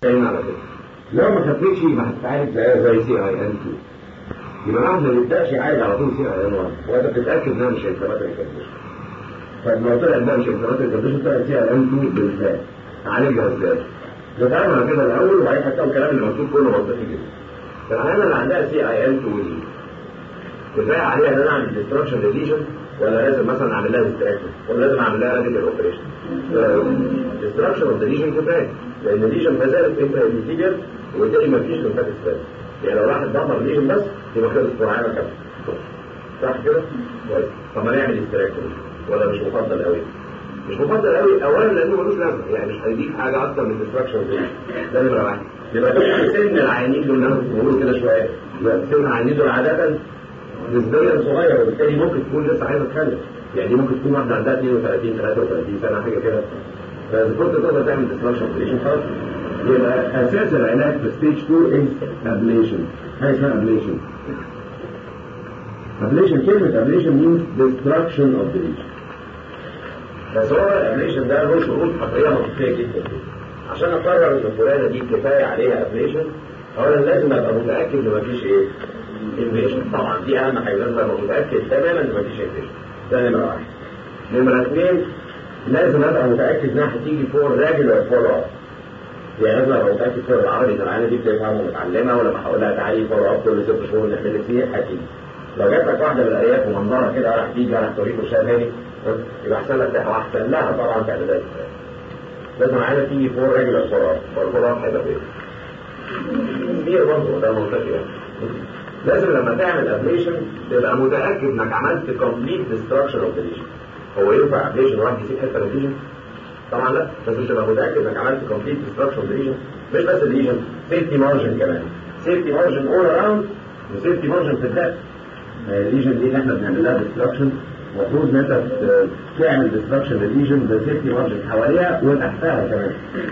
كاين على كده لو ما خفتش يبقى هتتعالج زي زي سي اي ان 2 يبقى الواحد ما بيبداش يعالج على طول سي اي ان 1 وانت بتتاكد انها مش انفلاماتوري كونديشن فلما طلعت بقى مش انفلاماتوري كونديشن طلعت سي اي ان 2 بالذات تعالجها ازاي؟ نتعامل كده الاول وبعدين هتلاقوا الكلام اللي مكتوب كله منطقي جدا فالعيانه اللي عندها سي اي ان 2 دي كفايه عليها ان انا اعمل ديستركشن للليجن ولا لازم مثلا اعمل لها ديستراكشن ولا لازم اعمل لها راديكال اوبريشن ديستركشن اوف ذا ليجن كفايه لان الليجن ما زالت انترا انتيجر وبالتالي ما فيش لمفات ستاند يعني لو واحد دمر الليجن بس يبقى خلص العينه كامله صح كده؟ كويس طب ما نعمل ديستراكشن ولا مش مفضل قوي؟ مش مفضل قوي اولا لانه ملوش لازمه يعني مش هيديك حاجه اكتر من ديستراكشن ده نمره واحد يبقى ده سن العيانين دول اللي انا كنت بقوله كده شويه يبقى سن العيانين دول عاده نسبيا صغير وبالتالي ممكن تكون لسه عايزه تخلف يعني دي ممكن تكون واحده عندها 32 33 سنه حاجه كده فاذا كنت تقدر تعمل ديستراكشن اوبريشن خلاص يبقى اساس العلاج في ستيج 2 از ابليشن حاجه اسمها ابليشن ابليشن كلمه ابليشن means destruction of the lesion بس هو الابليشن ده له شروط خطيه منطقيه جدا عشان اقرر ان الفلانه دي كفايه عليها ابليشن اولا لازم ابقى متاكد ان مفيش ايه انفيشن طبعا دي اهم حاجه لازم ابقى متاكد تماما ان مفيش انفيشن ده نمره واحد نمره اثنين لازم ابقى متاكد انها هتيجي فور ريجولار فولو اب يعني لازم ابقى متاكد فور العربي ان العينه دي بتفهم ومتعلمه ولما هقول لها تعالي فولو اب كل ست شهور نعمل لك فيه هتيجي لو جات لك واحده من الارياف ومنظرها كده راح تيجي راح توريك وشها تاني يبقى احسن لك تحوى احسن لها طبعا تعملها لازم العينه تيجي فور ريجولار فولو اب فولو اب هيبقى فين؟ كبير برضه ده منطقي يعني لازم لما تعمل ابليشن تبقى متاكد انك عملت كومبليت ديستراكشن اوف ذا ليجن هو ينفع ابليشن واحد يسيب حته من الليجن طبعا لا لازم تبقى متاكد انك عملت كومبليت ديستراكشن اوف ذا ليجن مش بس الليجن سيفتي مارجن كمان سيفتي مارجن اول اراوند وسيفتي مارجن في الذات الليجن دي اللي احنا بنعمل لها ديستراكشن المفروض ان انت تعمل ديستراكشن للليجن بسيفتي مارجن حواليها وتحتها كمان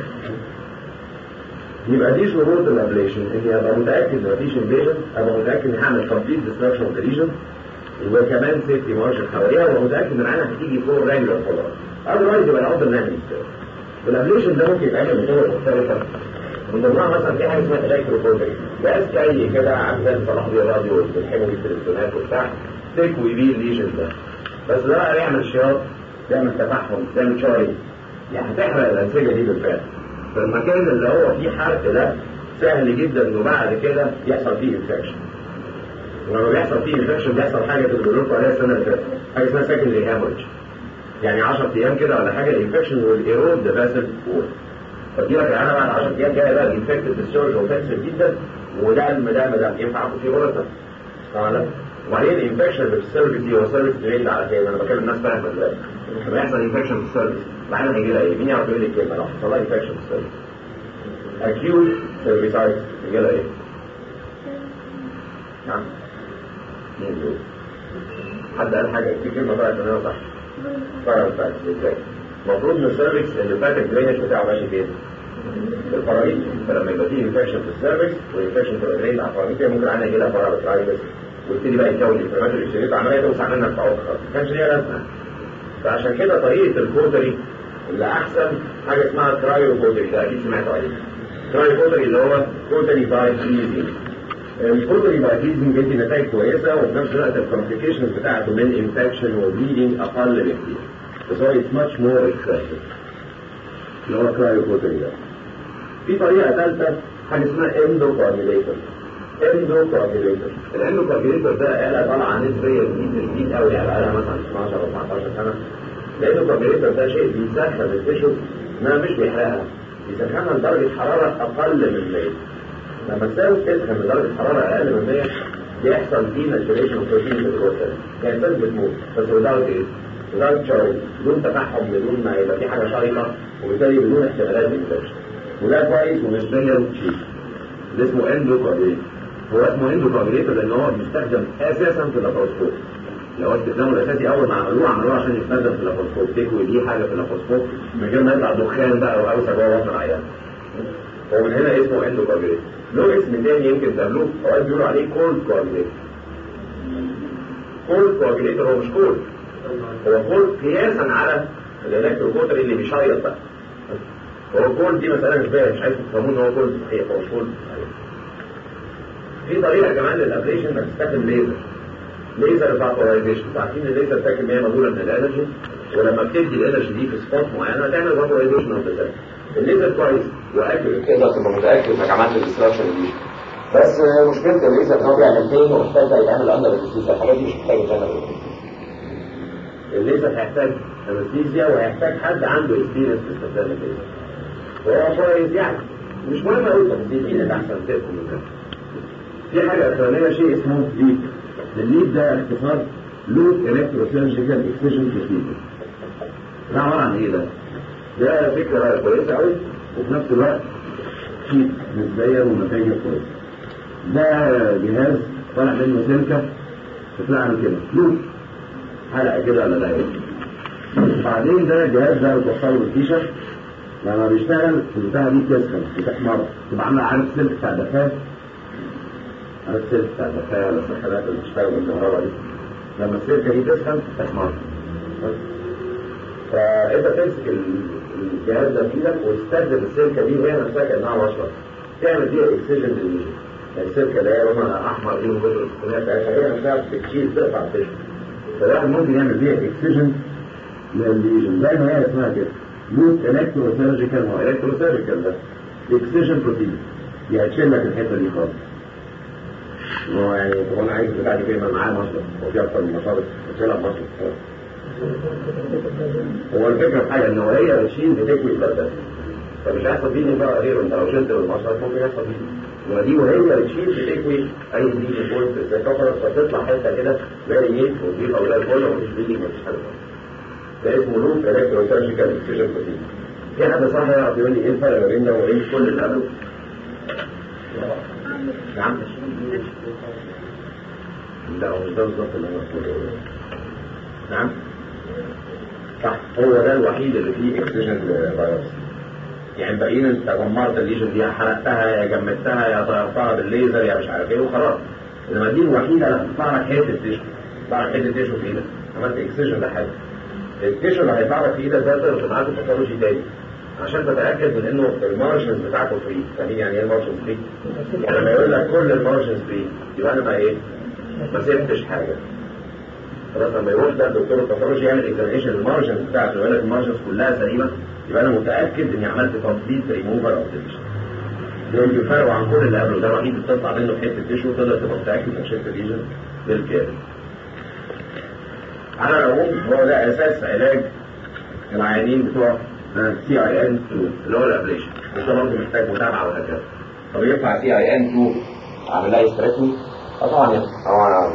يبقى دي شروط الابليشن اني ابقى متاكد ان مفيش انفيجن ابقى متاكد اني هعمل كومبليت ديستراكشن اوف ذا ليجن وكمان سيفتي مارجن حواليها وابقى متاكد ان العينه هتيجي فور ريجولار فولو اذروايز يبقى الافضل نعمل والابليشن ده ممكن يتعمل بطرق مختلفه من ضمنها مثلا في حاجه اسمها الكتروفوتري جهاز جاي كده عامل صلاح بيه راديو بنحبه بالتلفزيونات وبتاع تكوي بيه الليجن ده بس ده بقى يعمل شياط يعمل تفحم يعمل شاري يعني هتحرق الانسجه دي بالفعل فالمكان اللي هو فيه حرق ده سهل جدا انه بعد كده يحصل فيه انفكشن ولما بيحصل فيه انفكشن بيحصل حاجه بنقول لكم عليها السنه اللي فاتت حاجه اسمها سكندري هامورج يعني 10 ايام كده ولا حاجه الانفكشن والايرود ده فاسل وول فدي لك انا بعد 10 ايام جاي بقى الانفكتد ديسشارج وفاكسر جدا ودم دم دم ينفع اخد فيه غلطه طبعا لا وبعدين الانفكشن اللي في السيرفيس دي هو سيرفيس ديليد على كده انا بكلم الناس فاهمه دلوقتي لما يحصل انفكشن في السيرفيس بعدين هيجي لها ايه؟ مين يعرف يقول لي الكلمه لو حصل لها انفكشن في السيرفيس acute cervicitis هيجي لها ايه؟ نعم مين دول؟ حد قال حاجه في كلمه طلعت من هنا صح باراسايتس ازاي؟ المفروض ان السيرفكس اللي فات الدرينج بتاعه ماشي فين؟ في الفراميل فلما يبقى فيه انفكشن في السيرفكس وانفكشن في الدرين على الفراميل ممكن عنها يجي لها باراسايتس ويبتدي بقى يتكون انفلاماتوري اكسيريت عمليه توسع منها بتاعه خلاص ما كانش ليها لازمه فعشان كده طريقه الكوتري اللي احسن حاجه اسمها كرايو كوتري ده اكيد سمعتوا عليه كرايو كوتري اللي هو كوتري باي فريزنج الكوتري باي فريزنج بيدي نتائج كويسه وفي نفس الوقت الكومبليكيشنز بتاعته من انفكشن وبليدنج اقل بكتير بس هو اتس ماتش مور اكسسيف اللي هو كرايو كوتري ده في طريقه ثالثه حاجه اسمها اندو كوagulator اندو كوagulator الاندو كوagulator ده آلة طالعه نسبيا جديد جديد قوي يعني بقالها مثلا 12 او 14 سنه الاندو كوagulator ده شيء بيسخن التيشو انما مش بيحرقها بيسخنها لدرجه حراره اقل من 100 لما السيل تسخن لدرجه حراره اقل من 100 بيحصل فيه ناتوريشن بروتين في الجوتر يعني السيل بتموت بس without ايه؟ without شوي بدون تفحم بدون ما يبقى في حاجه شرقه وبالتالي بدون احتمالات انفكشن وده كويس ونسبيا تشيب ده اسمه اندو كوagulator هو اسمه اندو كوagulator لان هو بيستخدم اساسا في اللابروسكوب لو استخدامه الاساسي اول ما عملوه عملوه عشان يستخدم في اللابروسكوب تكوي دي حاجه في اللابروسكوب من غير ما يطلع دخان بقى او اوسع جوه بطن العيان ومن هنا اسمه اندو كوagulator له اسم تاني يمكن تقابلوه اوقات بيقولوا عليه كولد كوagulator كولد كوagulator هو مش كولد هو كولد قياسا على الالكتروكوتر اللي بيشيط بقى هو كل دي مساله نسبيه مش عايز تفهمون ان هو كل صحيح هو مش كل صحيح في طريقه كمان للابليشن انك تستخدم ليزر ليزر بتاع بولاريزيشن عارفين الليزر فاكر ان هي موجوده من الانرجي ولما بتدي الانرجي دي في سبوت معينه تعمل بولاريزيشن اوف ذا الليزر كويس واكل تقدر تبقى متاكد انك عملت الاستراكشن دي بس مشكله الليزر ان هو بيعمل فين ومحتاج يعمل اندر انستيزيا الحاجات دي مش محتاجه تعمل الليزر هيحتاج انستيزيا وهيحتاج حد عنده اكسبيرينس في استخدام الليزر وهو كويس يعني مش مهم قوي التفاصيل دي احسن تفهم من كده في حاجه اخرانيه شيء اسمه ليد الليد ده اختصار لود الكتروسيرجيكال اكسجن بروسيجر ده عباره عن ايه ده؟ ده فكره كويسه قوي وفي نفس الوقت شيء نسبيا ونتائج كويسه ده جهاز طالع منه سلكه تطلع له كده لود حلقه كده ولا دايره بعدين ده الجهاز ده بتوصله بالفيشه لما بيشتغل البتاعه دي بتسخن بتحمر تبقى عامله عارف السلك بتاع الدفايه عارف السلك بتاع الدفايه ولا السخانات اللي بتشتغل بالكهرباء دي لما السلكه دي تسخن تحمر فانت تمسك الجهاز ده في ايدك وتستخدم السلكه دي وهي نفسها كانها بشره تعمل بيها اكسجن للميشن السلكه اللي هي لونها احمر دي وجزء السخونيه بتاعتها هي نفسها بتشيل تقطع الفيشن فالواحد ممكن يعمل بيها اكسجن للليجن زي ما هي اسمها كده لوت الكتروسيرجيكال هو الكتروسيرجيكال ده اكسجن بروتين دي هتشيل لك الحته دي خالص هو يعني طب انا عايز بتاع دي فين معاه مصدر هو في اكتر من مصادر هتشيلها بمصدر هو الفكره في حاجه ان هو هي بتشيل بتكوي البلد فمش هيحصل فيه بقى غير انت لو شلت المصدر ممكن يحصل فيه ودي وهي بتشيل بتكوي اي دي بوينت زي كفر فتطلع حته كده زي ايه ودي او زي الفل ومفيش بيدي مفيش حاجه ده اسمه لوب الكتروسيرجيكال اكسجن بروتين في حد صح يعرف يقول لي ايه الفرق ما بين ده وبين كل اللي قبله؟ نعم لا هو ده بالظبط اللي انا بقوله نعم صح هو ده الوحيد اللي فيه اكسجن فيروس يعني باقيين انت دمرت الليجن دي حرقتها يا جمدتها يا طيرتها بالليزر يا مش عارف ايه وخلاص انما دي الوحيده اللي هتطلع لك حته تيشو تطلع لك حته تيشو في ايدك عملت اكسجن ده حاجه التيشو اللي هيطلع لك في ايدك ده تقدر معاك باثولوجي تاني عشان تتاكد من انه المارجنز بتاعته فري فاهمين يعني ايه المارجنز فري؟ يعني لما يقول لك كل المارجنز فري يبقى انا ما ايه؟ ما سبتش حاجه خلاص لما يروح ده الدكتور الباثولوجي يعمل اكزامينشن المارجنز بتاعته يقول لك المارجنز كلها سليمه يبقى انا متاكد اني عملت كومبليت ريموفر اوف ديليشن دول بيفرقوا عن كل اللي قبله ده الوحيد اللي بتطلع منه حته تيشو تقدر تبقى متاكد انك شلت ليجن بالكامل على العموم هو ده اساس علاج العيانين بتوع سي اي ان 2 اللي هو الابليشن وده برضه محتاج متابعه وهكذا طب ينفع سي اي ان 2 اعمل لها استريتنج؟ اه طبعا ينفع طبعا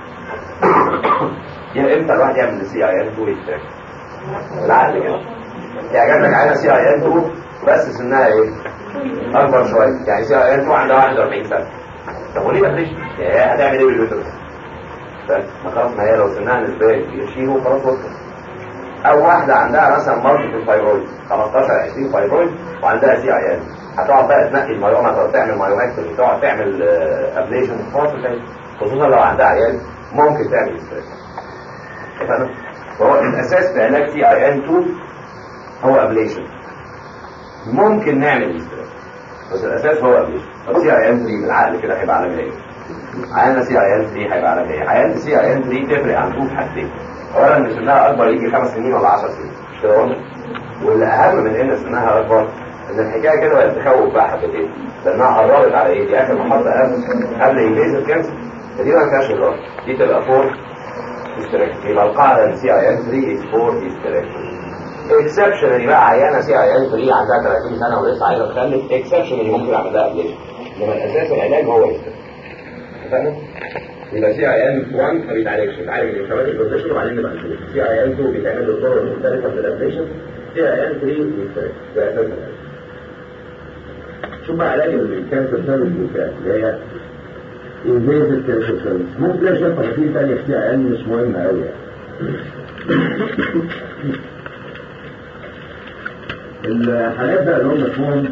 يعني امتى الواحد يعمل سي اي ان 2 يستريتنج؟ بالعقل كده يعني جاب لك عينه سي اي ان 2 بس سنها ايه؟ اكبر شويه يعني سي اي ان 2 عندها 41 سنه طب وليه مفيش؟ يعني هتعمل ايه باليوترس؟ بس ما خلاص ما هي لو سنها نسبيا يشيله خلاص وصل او واحده عندها مثلا مالتيبل فايبرويد 15 20 فايبرويد وعندها سي اي ان هتقعد بقى تنقي المايوما تقعد تعمل مايوماكتومي تقعد تعمل ابليشن خاصه خصوصا لو عندها عيال ممكن تعمل ستريس فاهم؟ وهو الاساس في علاج سي اي ان 2 هو ابليشن ممكن نعمل ستريس بس الاساس هو ابليشن طب سي اي ان 3 بالعقل كده هيبقى عالم ايه؟ عيان سي اي ان 3 هيبقى عالم ايه؟ عيان سي اي ان 3 تفرق عن 2 في حاجتين اولا ان سنها اكبر يجي خمس سنين ولا 10 سنين مش كده برضه؟ والاهم من ان سنها اكبر ان الحكايه كده بقت تخوف بقى حبتين لانها قربت على ايه؟ دي اخر محطه قبل قبل انجليزي كانسر فدي ما فيهاش هزار دي تبقى فور هيستريكشن يبقى القاعده سي اي ان 3 از فور هيستريكشن اكسبشنالي بقى عيانه سي اي ان 3 عندها 30 سنه ولسه عايزه تخلف اكسبشنالي ممكن اعمل لها ابليشن انما الاساس العلاج هو اتفقنا؟ يبقى سي اي ان 1 ما بيتعالجش بيتعالج الانفلاماتيك بوزيشن وبعدين نبقى نشوف سي اي ان 2 بيتعمل له طرق مختلفه من الابليشن سي اي ان 3 بيتعالج ده اساس العلاج شوف بقى علاج الكانسر سيرفيس بالفعل اللي هي انفيزيف كانسر سيرفيس ممكن تلاقي شويه تفاصيل ثانيه في سي اي ان مش مهمه قوي يعني الحالات بقى اللي هم اسمهم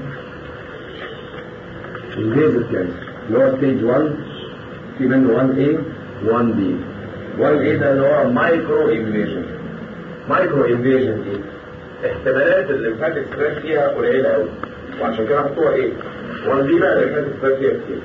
انفيزيف كانسر اللي هو ستيج 1 في منه 1A 1B 1A ده اللي هو مايكرو انفيجن مايكرو انفيجن دي احتمالات الليمفاتيك ستريس فيها قليله قوي وعشان كده حطوها ايه 1 دي بقى الليمفاتيك ستريس فيها كتير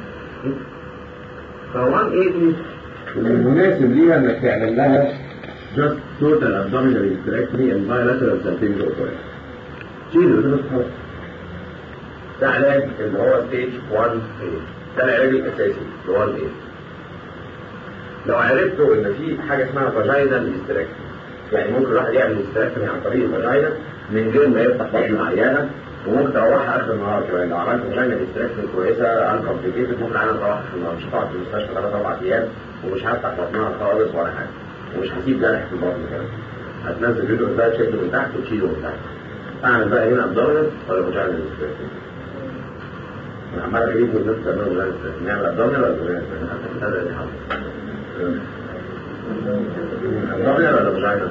ف 180 المناسب ليها انك تعمل لها just total abdominal hysterectomy and bilateral salpingo operation شيل كده خلاص ده علاج اللي هو ستيج 1 ده العلاج الاساسي اللي هو الايه لو عرفتوا ان في حاجه اسمها فاجينال هيستريكتومي يعني ممكن الواحد يعمل هيستريكتومي عن طريق الفاجينا من غير ما يفتح بطن العيانه وممكن تروحها اخر النهار كمان لو عملت فاجينال هيستريكتومي كويسه ان كومبليكيتد ممكن العيانه تروح اخر النهار مش هتقعد في المستشفى ثلاث اربع ايام ومش هفتح بطنها خالص ولا حاجه ومش هسيب جرح في البطن كمان هتنزل فيديو ده تشده من تحت وتشيله من تحت اعمل بقى هنا ابدومينال ولا فاجينال هيستريكتومي انا عمال اجيب والناس تعمل فاجينال هيستريكتومي نعمل ابدومينال ولا فاجينال هيستريكتومي هذا اللي حصل الضمير ولا فاجينا؟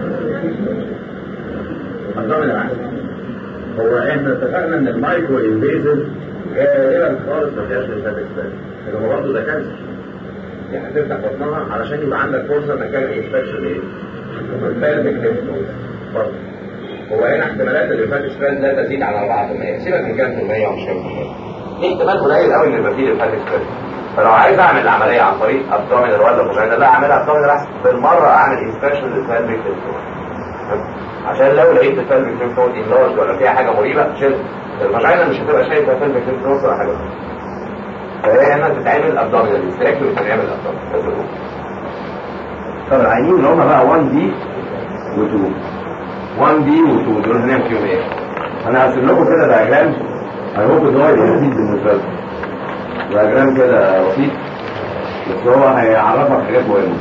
الضمير احسن هو احنا اتفقنا ان المايكرو انفيزيف غالبا خالص ما فيهاش ليمفاتيك ستايل لكن هو برضه ده كانسر يعني هتفتح بطنها علشان يبقى عندك فرصه انك تعمل انسبكشن ايه؟ البالفيك ليمف نود برضه هو هنا احتمالات الليمفاتيك ستايل لا تزيد عن 4% سيبك من كام في المية ومش كام في المية في احتمال قليل قوي ان يبقى فيه ليمفاتيك ستايل فلو عايز اعمل العمليه عن طريق ابدومينال ولا فاجينا لا اعملها ابدومينال احسن بالمره اعمل انسبكشن للبالفيك عشان لو لقيت البالفيك ليمف نود انلارج ولا فيها حاجه مريبه شيل الفاجينا مش هتبقى شايفه البالفيك ليمف نود ولا حاجه فهي هنا تتعمل ابدومينال انستراكتور بتتعمل ابدومينال طب العينين اللي هم بقى 1 دي و2 1 دي و2 دول هنعمل فيهم ايه؟ انا هرسم لكم كده دايجرام اي هوب ان هو يبقى بسيط بالنسبه لكم دياجرام كده بسيط بس هو هيعرفك حاجات مهمه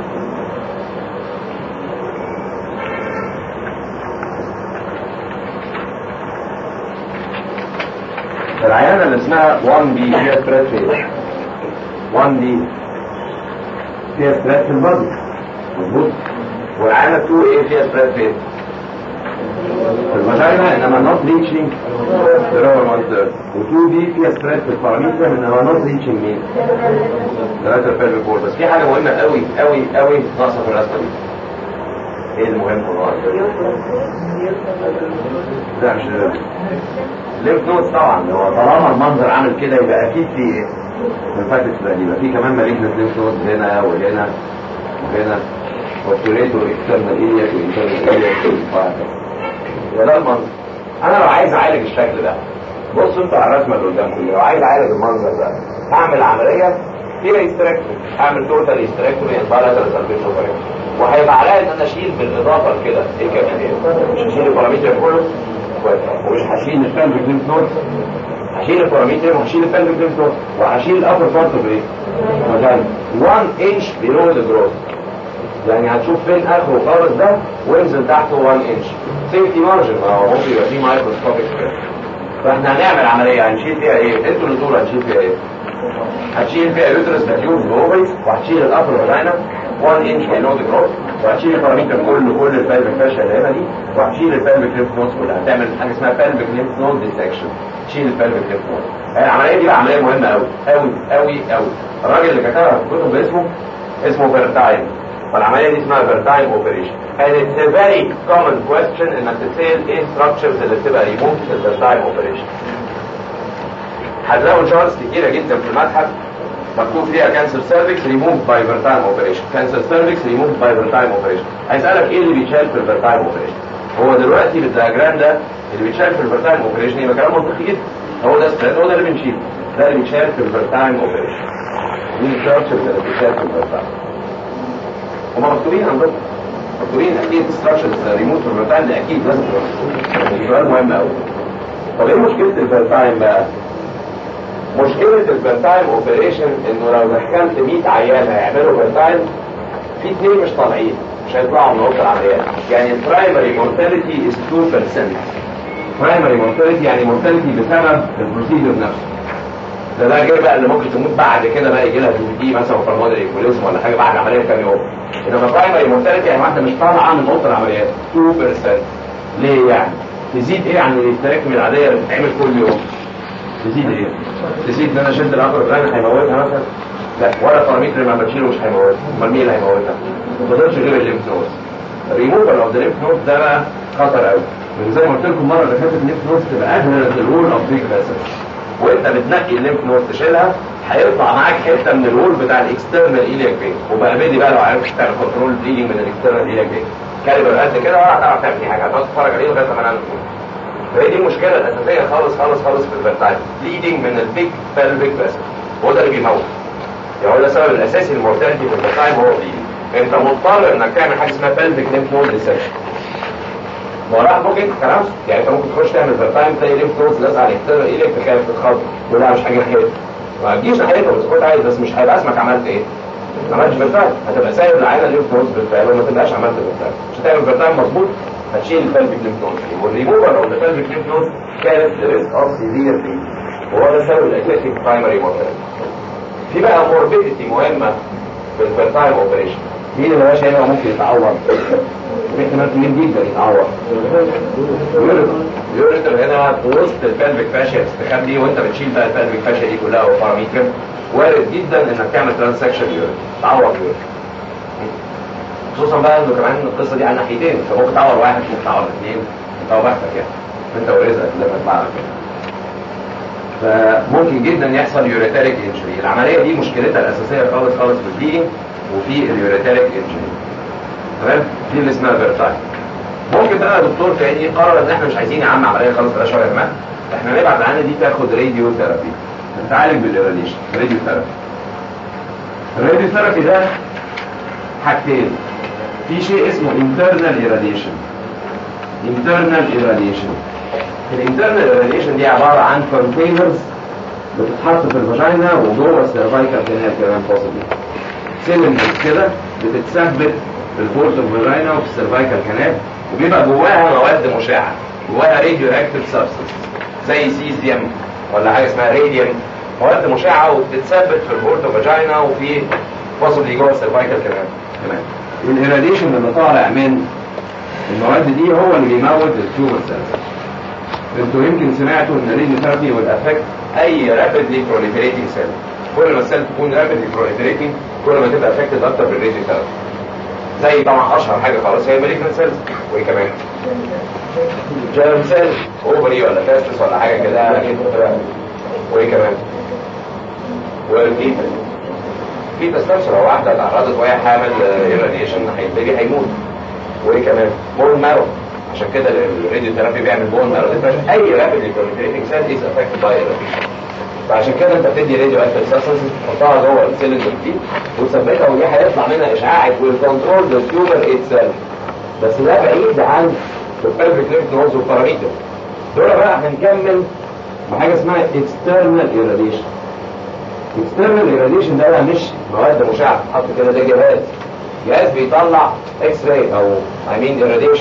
العيانه اللي اسمها 1 دي فيها ستريس فين 1 دي فيها ستريس في البادي مظبوط والعيانه 2 ايه فيها ستريس فين في الفاجينا انما نوت ريتشنج ذا 1 ثيرد و2 دي فيها ستريس في الباراميتر انما نوت ريتشنج مين؟ ثلاثة البيلفيك وول بس في حاجة مهمة قوي قوي قوي ناقصة في الرسمة دي ايه المهم في النهارده؟ لا مش ليمف نودز طبعا هو طالما المنظر عامل كده يبقى اكيد في ايه؟ ليمفاتكس بقى يبقى في كمان مالجنت ليمف نودز هنا وهنا وهنا وكيوريتور اكسترنال ايلياك وانترنال ايلياك وهكذا وده المنظر انا لو عايز اعالج الشكل ده بصوا انتوا على الرسمه اللي قدامكم دي لو عايز اعالج المنظر ده هعمل عمليه فيها استراكتور هعمل توتال استراكتور يعني بالاترال سلفيت وهيبقى عليا ان انا اشيل بالاضافه لكده ايه كمان ايه؟ مش هشيل البارامتر كله ومش هشيل الفالفيك ليمف نود هشيل البارامتر وهشيل الفالفيك ليمف نود وهشيل الابر بارت بايه؟ مثلا 1 انش بيلو ذا جروث يعني هتشوف فين اخره خالص ده وانزل تحته 1 انش سيفتي مارجن ما هو ممكن يبقى فيه مايكروسكوبيك فاحنا هنعمل عمليه هنشيل فيها ايه؟ انتوا اللي تقولوا هنشيل فيها ايه؟ هتشيل فيها يوترس ماتيوز واوفيس وهتشيل الابر فاجينا 1 انش بيلو ذا جروث وهتشيل البارامتر كله كل البالفيك فاشيا اللي هنا دي وهتشيل البالفيك ليمف نودز كلها هتعمل حاجه اسمها بالفيك ليمف نود ديسكشن تشيل البالفيك ليمف نود العمليه دي بقى عمليه مهمه قوي قوي قوي قوي الراجل اللي كتبها في كتب اسمه اسمه فيرتاين فالعمليه دي اسمها فيرتايم اوبريشن and it's a very common question انك تسال ايه structures اللي بتبقى removed في الفيرتايم اوبريشن هتلاقوا شارتس كتيره جدا في المتحف مكتوب فيها كانسر سيرفكس ريموف باي فيرتايم اوبريشن كانسر سيرفكس ريموف باي فيرتايم اوبريشن هيسالك ايه اللي بيتشال في الفيرتايم اوبريشن هو دلوقتي بالدياجرام ده اللي بيتشال في الفيرتايم اوبريشن يبقى كلام منطقي جدا هو ده ستريت هو ده اللي بنشيله ده اللي بيتشال في الفيرتايم اوبريشن دي الشارتس اللي بتتشال في الفيرتايم هما مكتوبين عندكم مكتوبين اكيد ستراكشرز ريموت في الفيرتايم ده اكيد لازم تبقى سؤال مهم قوي طب ايه مشكله الفيرتايم بقى؟ مشكلة الفيرتايم اوبريشن انه لو دخلت 100 عيان هيعملوا فيرتايم في اثنين مش طالعين مش هيطلعوا من وسط العمليات يعني البرايمري مورتاليتي از 2% برايمري مورتاليتي يعني مورتاليتي بسبب البروسيجر نفسه ده ده غير بقى اللي ممكن تموت بعد كده بقى يجي لها دي مثلا بالمودري ايكوليزم ولا حاجه بعد عمليه كام يوم انما برايمري مورتاليتي يعني واحده مش طالعه من وسط العمليات 2% ليه يعني؟ تزيد ايه عن الاستراكمي العاديه اللي بتتعمل كل يوم؟ تزيد ايه؟ تزيد ان انا شلت العقل الفلاني هيموتها مثلا؟ لا ولا بارامتر ما بتشيله مش هيموتها، امال مين اللي هيموتها؟ ما فضلش غير الليمف نود ريموفال اوف ذا ليمف نود ده بقى خطر قوي زي ما قلت لكم المره اللي فاتت الليمف نود تبقى اهدى للول اوف بيج فاسل وانت بتنقي الليمف نود تشيلها هيطلع معاك حته من الول بتاع الاكسترنال ايلياك فين وبقى بدي بقى لو عرفت تعمل كنترول بليدنج من الاكسترنال ايلياك فين كاليبر قد كده ولا هتعرف تعمل فيه حاجه هتقعد تتفرج عليه لغايه ما نعمل فهي دي المشكله الاساسيه خالص خالص خالص في الفيرتايل بليدنج من البيج بيلفيك فاسل هو ده اللي بيموت يعني هو ده السبب الاساسي للمورتاليتي في الفيرتايل هو بليدنج انت مضطر انك تعمل حاجه اسمها بيلفيك ليمف نود ريسكشن ما راح ممكن خلاص يعني انت ممكن تخش تعمل فيرتايم تلاقي ليمف نودز لازقه على الاكسترنال ايليك تخاف تتخض ولا مش حاجه ناحيتها ما تجيش ناحيتها بس كنت عايز بس مش هيبقى اسمك عملت ايه؟ ما عملتش فيرتايم هتبقى سايب العينه الليمف نودز بالفعل وما تبقاش عملت فيرتايم مش هتعمل فيرتايم مظبوط هتشيل البلفيك ليمف نودز والريموفر اوف ذا بلفيك ليمف نودز كانت ريسك اوف سيفير بي وهو ده السبب الاساسي في برايمري مورتاليتي في بقى موربيديتي مهمه في الفيرتايم اوبريشن مين اللي ماشي هنا ممكن يتعور في احتمال كبير جدا يتعور يوريتر هنا في وسط البلفيك فاشيا تستخبي وانت بتشيل بقى البلفيك فاشيا دي كلها وباراميتر وارد جدا انك تعمل ترانسكشن يوريتر تعور يوريتر خصوصا بقى انه كمان القصه دي على ناحيتين فممكن تعور واحد ممكن تعور اثنين انت وبختك يعني انت ورزقك لما تطلع لك فممكن جدا يحصل يوريتاريك انجري العمليه دي مشكلتها الاساسيه خالص خالص في الدي وفي اليوريتاريك انجري تمام دي اللي اسمها فيرتايل ممكن بقى دكتور تاني قرر ان احنا مش عايزين يا عم عمليه خالص بلاش يا جماعه احنا نبعت العينه دي تاخد راديو ثيرابي نتعالج بالإيراديشن راديو ثيرابي الراديو ثيرابي ده حاجتين في شيء اسمه internal irradiation internal irradiation الانترنال irradiation دي عبارة عن containers بتتحط في الفاجينا وجوه السيرفايكال كانال كمان possibly سيلندرز كده بتتثبت في الفورت الفاجينا وفي السيرفايكال كانال وبيبقى جواها مواد مشعة جواها راديو اكتيف سبستنس زي سيزيوم ولا حاجة اسمها راديوم مواد مشعة وبتتثبت في الفورت فاجينا وفي possibly جوه السيرفايكال كانال كمان الإيراديشن اللي طالع من المواد دي هو اللي بيموت التيومر سيلز انتوا يمكن سمعتوا ان الريديو ثيرابي والافكت اي رابيدلي بروليفريتنج سيل كل ما السيل تكون رابيدلي بروليفريتنج كل ما تبقى افكتد اكتر بالريديو ثيرابي زي طبعا اشهر حاجه خلاص هي مالجنت سيلز وايه كمان جيرم سيل اوفري ولا تاستس ولا حاجه كده وايه كمان والفيتا في تستنشر لو واحده اتعرضت وهي حامل ايراديشن البيبي هيموت وايه كمان بون مارو عشان كده الراديو ثيرابي بيعمل بون مارو ديبريشن اي رابيد بروليفريتنج سيل از افكتد باي ايراديشن فعشان كده انت بتدي راديو اكتيف سبستنس تحطها جوه السيلندر دي وتثبتها ودي هيطلع منها اشعاع والكنترول ذا تيومر اتسيلف بس ده بعيد عن البلفيك ليمف نودز والباراميتر دول بقى هنكمل بحاجه اسمها اكسترنال ايراديشن اكسترنال ايراديشن ده بقى مش مواد مشعه تحط كده ده جهاز جهاز بيطلع اكس راي او اي مين ايراديشن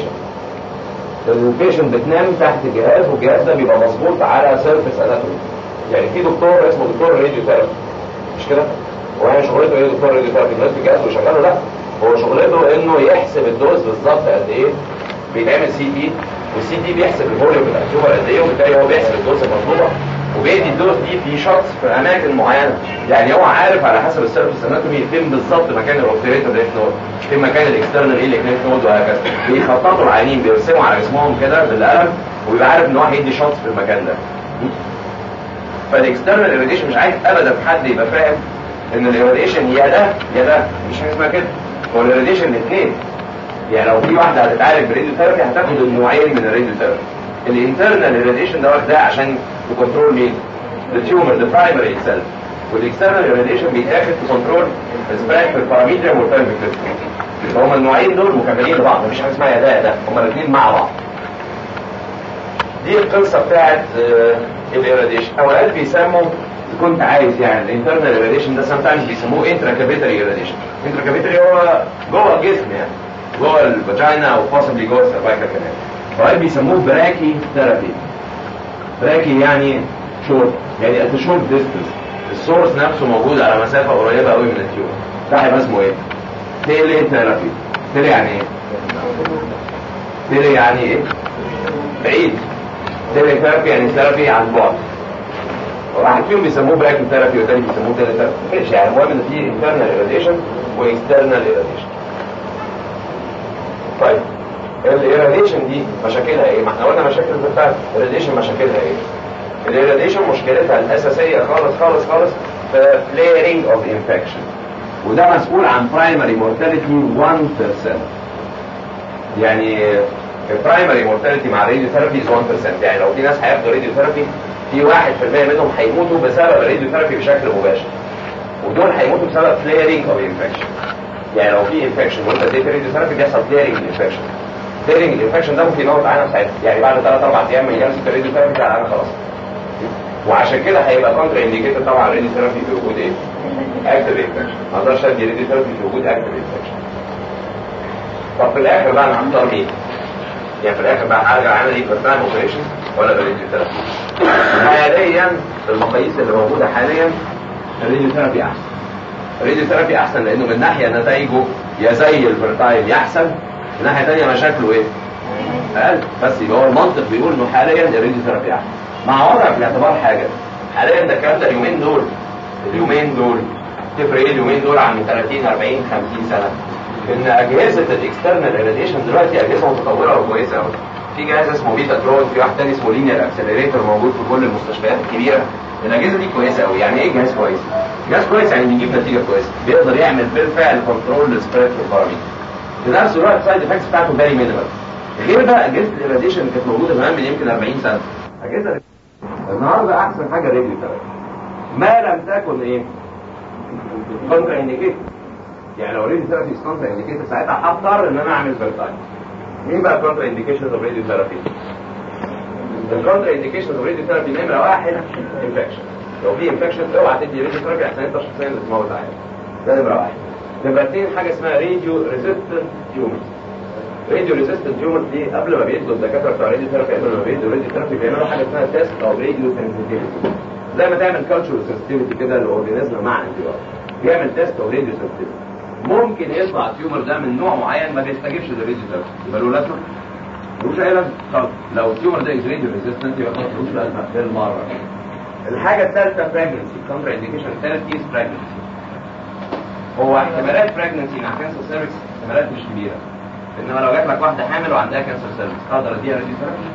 البيشنت بتنام تحت جهاز والجهاز ده بيبقى مظبوط على سيرفيس اناتومي يعني في دكتور اسمه دكتور راديو ثيرابي مش كده؟ هو يعني شغلته ايه دكتور راديو ثيرابي الناس بجهاز ويشغله لا هو شغلته انه يحسب الدوز بالظبط قد ايه بيتعمل سي تي والسي تي بيحسب الفوليوم بتاع التيومر قد ايه وبالتالي هو بيحسب الدوز المطلوبه وبيدي الدوز دي في شخص في اماكن معينه يعني هو عارف على حسب السيرفيس اناتومي فين بالظبط مكان الاوبتريتور ليف نود فين مكان الاكسترنال ايليك ليف نود وهكذا بيخططوا العينين بيرسموا على جسمهم كده بالقلم ويبقى عارف ان هو هيدي شوتس في المكان ده فالاكسترنال ايراديشن مش عايز ابدا حد يبقى فاهم ان الايراديشن يا ده يا ده مش حاجه اسمها كده هو الايراديشن الاثنين يعني لو في واحده هتتعالج بريديو ثيرابي هتاخد النوعين من الريديو ثيرابي الانترنال ايراديشن ده واخداه عشان تكنترول مين؟ التيومر ذا برايمري سيل والاكسترنال ايراديشن بيتاخد تكنترول سبراك في الباراميتر والبيرميك فهم النوعين دول مكملين لبعض مفيش حاجه اسمها يا ده يا ده هم الاثنين مع بعض دي القصه بتاعت الايراديشن اوقات بيسموا كنت عايز يعني الانترنال ايراديشن ده سام تايمز بيسموه انترا كابيتري ايراديشن انترا كابيتري هو جوه الجسم يعني جوه الفاجينا او possibly جوه السيرفايكال كمان اوقات بيسموه براكي ثيرابي براكي يعني شورت يعني ات شورت ديستنس السورس نفسه موجود على مسافه قريبه قوي من التيوب ده هيبقى اسمه ايه؟ تيلي ثيرابي تيلي يعني ايه؟ تيلي يعني ايه؟ بعيد تيلي ثيرابي يعني ثيرابي عن بعد واحد فيهم بيسموه براكي ثيرابي والتاني بيسموه تيلي ثيرابي ماشي يعني المهم ان في انترنال ايراديشن واكسترنال ايراديشن طيب الإيراديشن دي مشاكلها ايه؟ ما احنا قلنا مشاكل البتاع الإيراديشن مشاكلها ايه؟ الإيراديشن مشكلتها الأساسية خالص خالص خالص في فليرنج اوف انفكشن وده مسؤول عن برايمري مورتاليتي 1% يعني البرايمري مورتاليتي مع الراديو ثيرابي 1% يعني لو في ناس هياخدوا راديو ثيرابي في 1% منهم هيموتوا بسبب الراديو ثيرابي بشكل مباشر ودول هيموتوا بسبب فليرنج اوف انفكشن يعني لو في انفكشن وانت اديت راديو ثيرابي بيحصل فليرنج انفكشن فليرنج الانفكشن ده ممكن يموت عينه ساعتها يعني بعد 3 4 ايام من جلسه الراديو ثيرابي بتاع العينه خلاص وعشان كده هيبقى كونتر انديكيتد طبعا الراديو ثيرابي في وجود ايه؟ اكتف انفكشن ما اقدرش ادي راديو ثيرابي في وجود اكتف انفكشن طب في الاخر بقى انا هختار مين؟ يعني في الاخر بقى هرجع اعمل ايه بستعمل اوبريشن ولا براديو ثيرابي؟ حاليا المقاييس اللي موجوده حاليا الراديو ثيرابي احسن الراديو ثيرابي احسن لانه من ناحيه نتائجه يا زي الفيرتايل يا احسن من ناحيه ثانيه مشاكله ايه؟ اقل بس يبقى هو المنطق بيقول انه حاليا الراديو ثيرابي احسن مع وضع في الاعتبار حاجه حاليا ده الكلام ده اليومين دول اليومين دول تفرق ايه اليومين دول عن 30 40 50 سنه ان اجهزه الاكسترنال ايراديشن دلوقتي اجهزه متطوره وكويسه قوي في جهاز اسمه بيتا ترون في واحد تاني اسمه لينير اكسلريتور موجود في كل المستشفيات الكبيره الاجهزه دي كويسه قوي يعني ايه جهاز كويس جهاز كويس يعني بيجيب نتيجه كويسه بيقدر يعمل بالفعل كنترول للسبريت والباراميتر في نفس الوقت السايد افكتس بتاعته فيري مينيمال غير بقى اجهزه الايراديشن اللي كانت موجوده زمان من يمكن 40 سنه اجهزه النهارده احسن حاجه الراديو ثيرابي ما لم تكن ايه كونترا انديكيتد يعني لو راديو ثيرابي كونترا انديكيتد ساعتها هضطر ان انا اعمل فيرتايل مين بقى كونترا انديكيشنز اوف راديو ثيرابي الكونترا انديكيشنز اوف راديو ثيرابي نمره واحد انفكشن لو في انفكشن اوعى تدي راديو ثيرابي عشان انت شخصيا اللي تموت عيال ده نمره واحد نمره اثنين حاجه اسمها راديو ريزيستنت تيومرز راديو ريزيستنت تيومرز دي قبل ما بيدوا الدكاتره بتوع راديو ثيرابي قبل ما بيدوا راديو ثيرابي بيعملوا حاجه اسمها تيست او راديو سنسيتيفيتي زي ما تعمل كالتشر سنسيتيفيتي كده للاورجانيزم مع انتي بيعمل تيست او راديو سنسيتيفيتي ممكن يطلع التيومر ده من نوع معين ما بيستجيبش للراديو ثيرابي يبقى له لازمه ملوش اي لازمه خالص لو التيومر ده از راديو ريزيستنت يبقى خلاص ملوش لازمه بالمره الحاجه الثالثه براجنسي كونترا انديكيشن الثالث كيس براجنسي هو احتمالات براجنسي مع كانسر سيرفكس احتمالات مش كبيره انما لو جات لك واحده حامل وعندها كانسر سيرفكس اقدر اديها راديو ثيرابي؟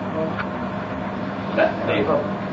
لا ليه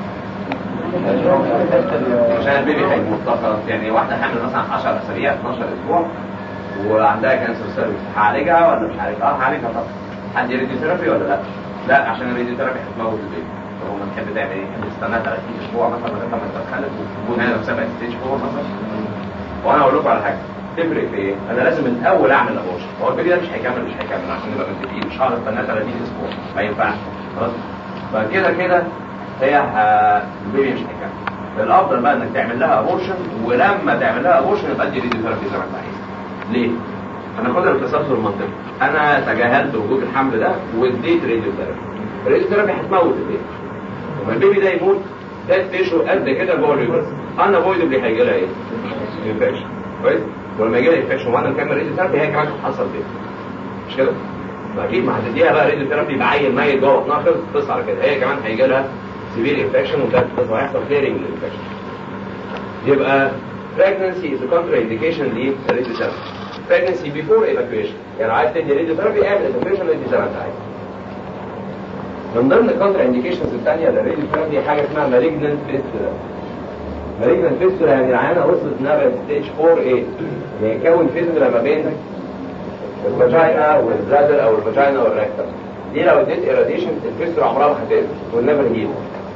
عشان البيبي هيموت خلاص يعني واحده حامل مثلا 10 اسابيع 12 اسبوع وعندها كانسر سيرفكس هعالجها ولا مش هعالجها؟ اه هعالجها طبعا حد راديو ثيرابي ولا لا؟ لا عشان الراديو ثيرابي هتموت البيبي هو ما تحب تعمل ايه؟ تستنى 30 اسبوع مثلا لغايه ما تتخلف وتكون هنا في سبع ستيج 4 مثلا وانا اقول لكم على حاجه تفرق في ايه؟ انا لازم من الاول اعمل ابورشن هو البيبي ده مش هيكمل مش هيكمل عشان نبقى متفقين مش هقعد استناه 30 اسبوع ما ينفعش خلاص فكده كده هي ه... البيبي مش هيكمل الافضل بقى انك تعمل لها ابورشن ولما تعمل لها ابورشن يبقى ادي راديو ثيرابي زي ما انت عايز ليه؟ انا خدها بالتسلسل المنطقي انا تجاهلت وجود الحمل ده واديت راديو ثيرابي الراديو ثيرابي هتموت البيبي لما البيبي ده يموت ده تيشو قد كده جوه اليوترس انا افويدبلي هيجي لها ايه؟ انفكشن كويس؟ ولما يجي لها انفكشن وانا مكمل راديو ثيرابي هي كمان هتحصل بيه مش كده؟ فاكيد ما هتديها بقى راديو ثيرابي بعين ميت جوه بطنها خلص قصه على كده هي كمان هيجي لها سيفير انفكشن وده هيحصل كليرنج للانفكشن يبقى pregnancy is a contraindication للراديو ثيرابي pregnancy before evacuation يعني عايز تدي راديو ثيرابي اعمل evacuation ادي زي ما انت عايز من ضمن الكونتر انديكيشنز الثانيه للراديو ثيرابي حاجه اسمها مالجننت فيستولا مالجننت فيستولا يعني العيانه وصلت انها بقت ستيج 4 a يعني كون فيستولا ما بين الفاجينا والبلادر او الفاجينا والريكتم دي لو اديت ايراديشن الفيستولا عمرها ما هتقل والنيفر هيل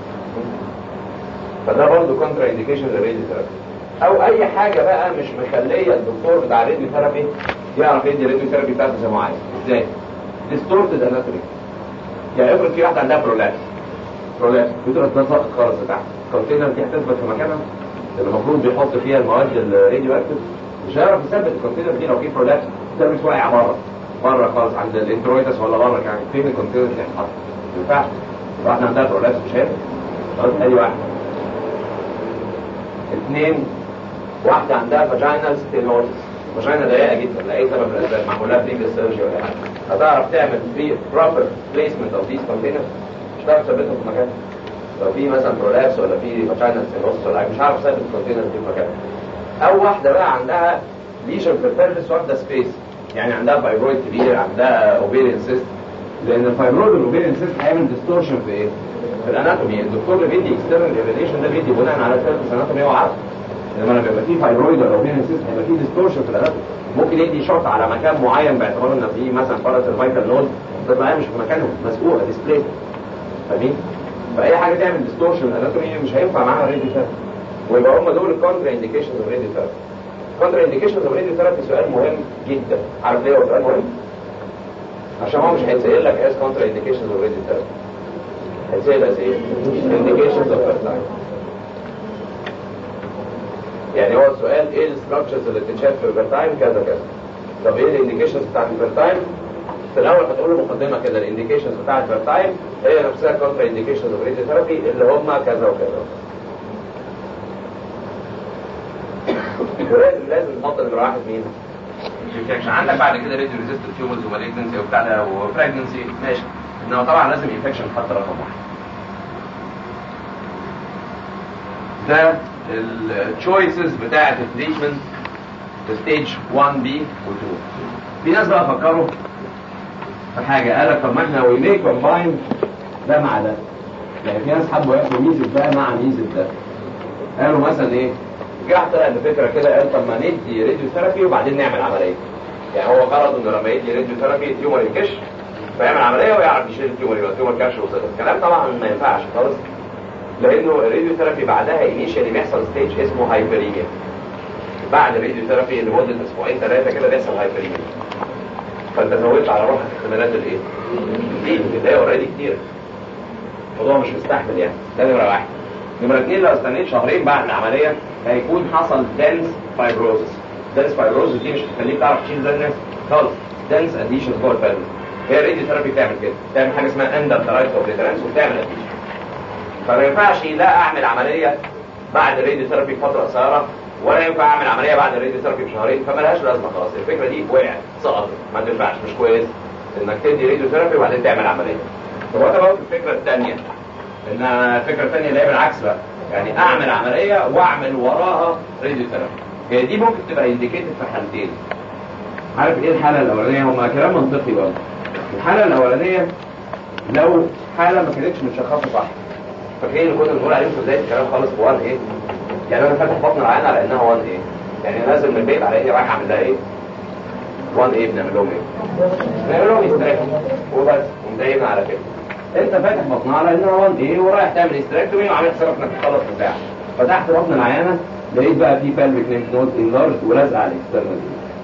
فده برضه كونتر انديكيشن للراديو ثيرابي او اي حاجه بقى مش مخليه الدكتور بتاع الراديو ثيرابي يعرف يدي الراديو ثيرابي بتاعته زي ما عايز ازاي؟ ديستورتد اناتومي يعني افرض في واحده عندها برولابس برولابس يوترس ده ساقط خالص تحت الكونتينر دي هتثبت في مكانها اللي المفروض بيحط فيها المواد الراديو اكتف مش هيعرف يثبت الكونتينر دي لو في برولابس السيرفيس واقع بره بره خالص عند الانترويتس ولا بره يعني فين الكونتينر اللي هيتحط ما ينفعش واحده عندها برولابس مش هينفع خلاص ادي واحده اثنين واحده عندها فاجينال ستينوزس فاجينا ضيقه جدا لاي سبب من الاسباب معمول لها بريفيس سيرجي ولا حاجه هتعرف تعمل في بروبر بليسمنت اوف ذيس كونتينرز مش هتعرف تثبتهم في مكانها لو في مثلا برولابس ولا في فاجينال ستينوزس ولا حاجه مش هعرف اثبت الكونتينر دي في مكانها او واحده بقى عندها ليجن في البلفس واخده سبيس يعني عندها فايبرويد كبير عندها اوبيريان سيست لان الفايبرويد والاوبيريان سيست هيعمل ديستورشن في ايه؟ في الاناتومي الدكتور اللي بيدي اكسترنال ايفاليشن ده بيدي بناء على ثلاث اناتومي وعارف لما لما يبقى فيه فايبرويد ولا اوبيريان سيست هيبقى فيه ديستورشن في الاناتومي ممكن يدي شوت على مكان معين باعتبار ان فيه مثلا فرس الفيتال نود تبقى مش في مكانه مسؤوله ديسبليس فاهمين؟ فاي حاجه تعمل ديستورشن الاناتومي مش هينفع معاها راديو ثيرابي ويبقى هم دول الكونترا انديكيشنز اوف راديو ثيرابي كونترا انديكيشنز اوف راديو ثيرابي سؤال مهم جدا عارف ليه هو سؤال مهم؟ عشان هو مش هيتسال لك از كونترا انديكيشنز اوف راديو ثيرابي هيتسال از ايه؟ انديكيشنز اوف فيرتايم يعني هو السؤال ايه الستراكشرز اللي بتتشاف في الفيرتايم كذا كذا طب ايه الانديكيشنز بتاعت الفيرتايم في الاول هتقول له مقدمه كده الانديكيشنز بتاعت الفيرتايم هي نفسها كونترا انديكيشنز اوف راديو ثيرابي اللي هم كذا وكذا ولازم لازم نحط نمره واحد مين؟ انفكشن عندك بعد كده راديو ريزيستنت تيومرز ومالجنسي وبتاع ده وبريجنسي ماشي انما طبعا لازم انفكشن خط رقم واحد ده التشويسز بتاعت التريتمنت في ستيج 1 بي و 2 في ناس بقى فكروا في حاجه قال لك طب ما احنا وي ميك كومباين ده مع ده يعني في ناس حبوا ياخدوا ميزه ده مع ميزه ده قالوا مثلا ايه جه طلع بفكره كده قال طب ما ندي راديو ثيرابي وبعدين نعمل عمليه يعني هو غرضه انه لما يدي راديو ثيرابي التيومر ينكش فيعمل عمليه ويعرف يشيل التيومر يبقى التيومر كش وصل الكلام طبعا ما ينفعش خالص لانه الراديو ثيرابي بعدها انيشالي بيحصل ستيج اسمه هايبريميا بعد الراديو ثيرابي لمده اسبوعين ثلاثه كده بيحصل هايبريميا فانت زودت على روحك احتمالات الايه؟ دي اللي هي اوريدي كتير الموضوع مش مستحمل يعني ده نمره واحد نمرة اثنين لو استنيت شهرين بعد العملية هيكون حصل دنس فايبروزس دنس فايبروزس دي مش هتخليك تعرف تشيل زي الناس خالص دنس اديشن جوه الفالف هي الراديو ثيرابي بتعمل كده بتعمل حاجة اسمها اندر ترايت اوف ريترانس وبتعمل اديشن فما ينفعش لا اعمل عملية بعد الراديو ثيرابي فترة قصيرة ولا ينفع اعمل عملية بعد الراديو ثيرابي بشهرين فمالهاش لازمة خلاص الفكرة دي وقعت سقطت ما تنفعش مش كويس انك تدي راديو ثيرابي وبعدين تعمل عملية طب وات اباوت الفكرة الثانية ان الفكرة الثانية اللي هي بالعكس بقى يعني اعمل عملية واعمل وراها راديو ثيرابي هي دي ممكن تبقى انديكيتد في حالتين عارف ايه الحالة الاولانية هما كلام منطقي برضه الحالة الاولانية لو حالة ما كانتش متشخصة صح فاكرين اللي كنا بنقول عليهم في بداية الكلام خالص ب 1 ايه يعني انا فاتح بطن العيان على انها 1 ايه يعني نازل من البيت على اني رايح اعمل لها ايه 1 ايه بنعمل لهم ايه بنعمل لهم استراكم وبس ومضايقنا على كده انت فاتح بطنها على انها 1 ايه ورايح تعمل استراكتومي وعامل حسابك انك تخلص بتاع فتحت بطن العيانه لقيت بقى في pelvic lymph node enlarged ولازقه على الاكسترنال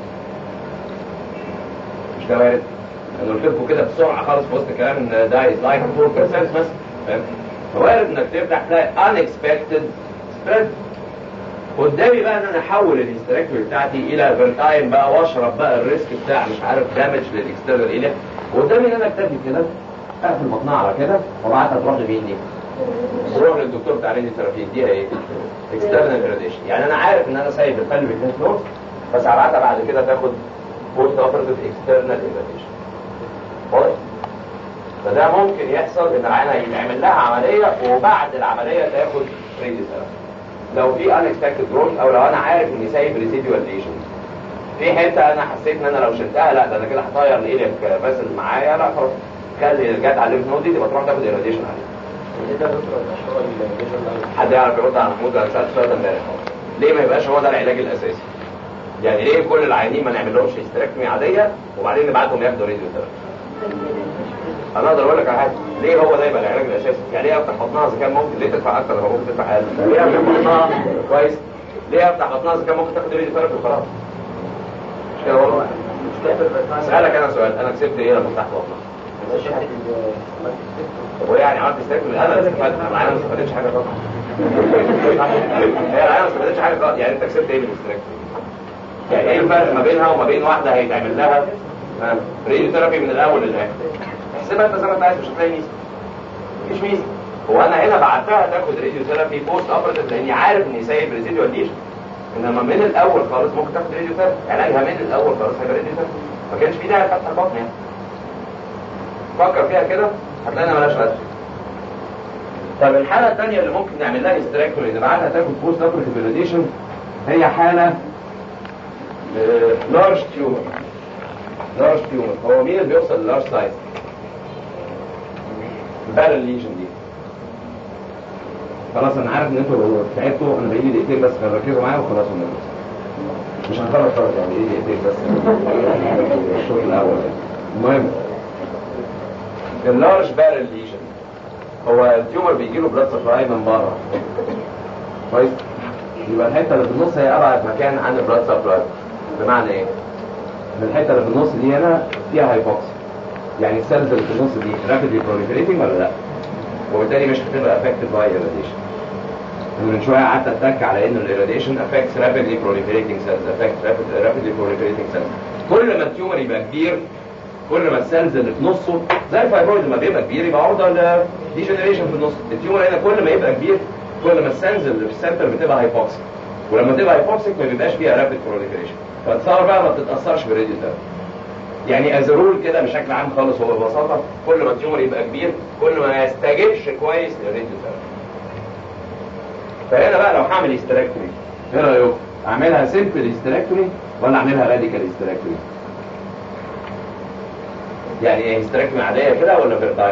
مش ده وارد انا قلت لكم كده بسرعه خالص في وسط الكلام ان ده از لايك 4% مثلا فاهم فوارد انك تفتح تلاقي unexpected spread قدامي بقى ان انا احول الاستراكتومي بتاعتي الى فيرتايم بقى واشرب بقى الريسك بتاع مش عارف دامج للاكسترنال ايليا قدامي ان انا اكتفي كده اقفل بطنها على كده وابعتها تروح لمين دي؟ تروح للدكتور بتاع ريدي ثيرابي يديها ايه؟ اكسترنال ايراديشن يعني انا عارف ان انا سايب القلب اثنين فلوس بس هبعتها بعد كده تاخد بوست اوبرتيف اكسترنال ايراديشن واضح؟ فده ممكن يحصل ان العينه يتعمل لها عمليه وبعد العمليه تاخد ريدي ثيرابي لو في unexpected growth او لو انا عارف اني سايب ريسيديوال ليشن في حته انا حسيت ان انا لو شلتها لا ده انا كده هطير الايليك بس معايا لا خلاص خلي جت على الليمف نود دي تبقى تروح تاخد ايراديشن عليها حد يعرف يرد على محمود انا سالت السؤال ده امبارح ليه ما يبقاش هو ده العلاج الاساسي؟ يعني ليه كل العيانين ما نعمل لهمش هيستريكتومي عاديه وبعدين نبعتهم ياخدوا راديو ثيرابي؟ انا اقدر اقول لك على حاجه ليه هو ده يبقى العلاج الاساسي؟ يعني ليه افتح بطنها اذا كان ممكن ليه تدفع اكتر لو ممكن تدفع اقل؟ ليه افتح بطنها كويس؟ ليه افتح بطنها اذا كان ممكن تاخد راديو ثيرابي وخلاص؟ مش كده والله اسالك انا سؤال انا كسبت ايه لما فتحت بطنها؟ هو يعني عملت استراكم انا استفدت العيال ما استفادتش حاجه طبعا هي العيال ما استفادتش حاجه طبعا يعني انت كسبت ايه من الاستراكم يعني ايه الفرق ما بينها وما بين واحده هيتعمل لها ريديو ثيرابي من الاول للاخر احسبها انت زي ما انت عايز مش هتلاقي ميزه مفيش ميزه هو انا هنا بعتها تاخد ريديو ثيرابي بوست اوبرتيف لاني عارف اني سايب ريزيديوال ليشن انما من الاول خالص ممكن تاخد ريديو ثيرابي علاجها من الاول خالص هيبقى ريديو ثيرابي ما كانش في داعي لفتح البطن يعني فكر فيها كده هتلاقينا مالهاش لازمه طب الحالة الثانية اللي ممكن نعمل لها استراكتوري نبعتها تاخد بوست اوبرتيف ريديشن هي حالة لارج تيومر لارج تيومر هو مين اللي بيوصل للارج سايز؟ البارل ليجن دي خلاص انا عارف ان انتوا تعبتوا انا بقيلي دقيقتين بس ركزوا معايا وخلاص ونخلص مش هنخلص خالص يعني ايه دقيقتين بس الشوط الاول المهم اللارج بارل ليجن هو التيومر بيجي له بلاد سبلاي من بره كويس يبقى الحته اللي في النص هي ابعد مكان عن البلاد سبلاي بمعنى ايه؟ ان الحته اللي في النص دي هنا فيها هايبوكسي يعني السيلز اللي في النص دي رابيدلي بروليفريتنج ولا لا؟ وبالتالي مش هتبقى افكتد باي irradiation من شويه قعدت اتك على ان الirradiation affects rapidly proliferating cells affects rapid- rapidly proliferating cells كل ما التيومر يبقى كبير كل ما السيلز اللي في نصه زي الفايبرويد لما بيبقى كبير يبقى عرضه لديجنريشن في النص التيومر هنا كل ما يبقى كبير كل ما السيلز اللي في السنتر بتبقى هايبوكسيك ولما تبقى هايبوكسيك ما بيبقاش فيها رابيد بروليفريشن فتصور بقى ما بتتاثرش بالراديو ثيرابي يعني از رول كده بشكل عام خالص هو ببساطه كل ما التيومر يبقى كبير كل ما يستجبش كويس للراديو ثيرابي فهنا بقى لو هعمل هيستراكتومي ايه رايكم؟ اعملها سيمبل هيستراكتومي ولا اعملها راديكال هيستراكتومي؟ يعني ايه هيستراكتومي عاديه كده ولا فيرتايم؟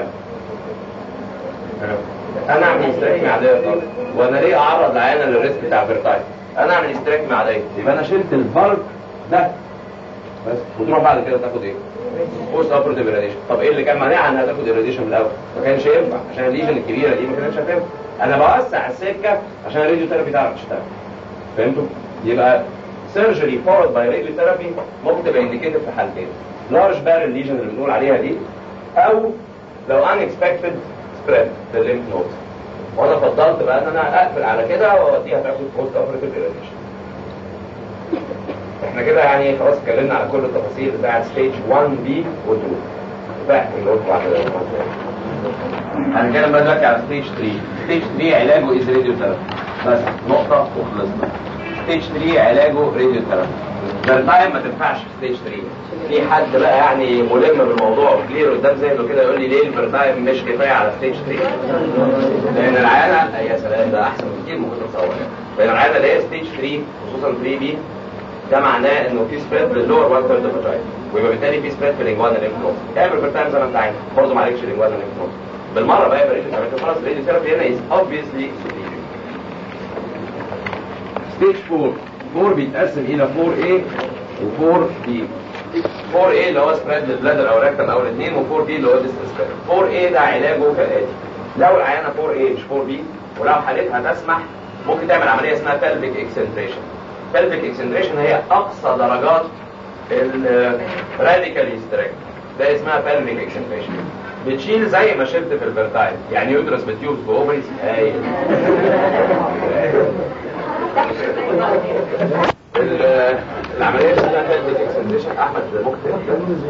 انا اعمل هيستراكتومي عاديه خالص وانا ليه اعرض العيانه للريسك بتاع فيرتايم؟ انا اعمل هيستراكتومي عاديه يبقى انا شلت البلك ده بس وتروح بعد كده تاخد ايه؟ بوست اوبرتيف راديشن طب ايه اللي كان مانعها انها تاخد الراديشن من الاول؟ ما كانش ينفع عشان الليجن الكبيره دي ما كانتش هتنفع انا بوسع السكه عشان الراديو ثيرابي تعرف تشتغل فهمتوا؟ يبقى سيرجري فورد باي راديو ثيرابي ممكن تبقى انديكيتد في حالتين لارج بارل ليجن اللي بنقول عليها دي او لو unexpected spread في الليمف نود وانا فضلت بقى ان انا اقفل على كده واوديها تاخد بوست اوبرتيف راديشن احنا كده يعني خلاص اتكلمنا على كل التفاصيل بتاعت ستيج 1 بي و 2 فاهم اللي قلت واحده هنتكلم بقى دلوقتي على ستيج 3 ستيج 3 علاجه از راديو ثيرابي بس نقطه وخلصنا ستيج 3 علاجه راديو ثيرابي فالتايم ما تنفعش في ستيج 3 في حد بقى يعني ملم بالموضوع وكلير قدام ذهنه كده يقول لي ليه الفيرتايم مش كفايه على ستيج 3 لان العيانه يا سلام ده احسن بكتير ممكن تصور لان العيانه اللي هي ستيج 3 خصوصا 3 بي ده معناه انه في سبريد باللور وان ثيرد فاجاين ويبقى بالتالي في سبريد في الانجوانا ليمف نود اعمل فيرتايم زي ما انت عايز برضه ما عليكش الانجوانا ليمف نود بالمره بقى يبقى ريديو خلاص ريديو ثيرابي هنا از اوبفيسلي سوبيريور ستيج 4 4 بيتقسم الى 4A و 4B 4A اللي هو سبريد للبلادر او ريكتم او الاثنين و 4B اللي هو ديستنس سبريد 4A ده علاجه كالاتي لو العيانه 4A مش 4B ولو حالتها تسمح ممكن تعمل عمليه اسمها pelvic excentration pelvic excentration هي اقصى درجات الراديكال هيستريك ده اسمها pelvic excentration بتشيل زي ما شلت في الفيرتايل يعني يدرس بتيوبس باوفريز هايل ال- العمليه اللي اسمها pelvic excentration احمد ممكن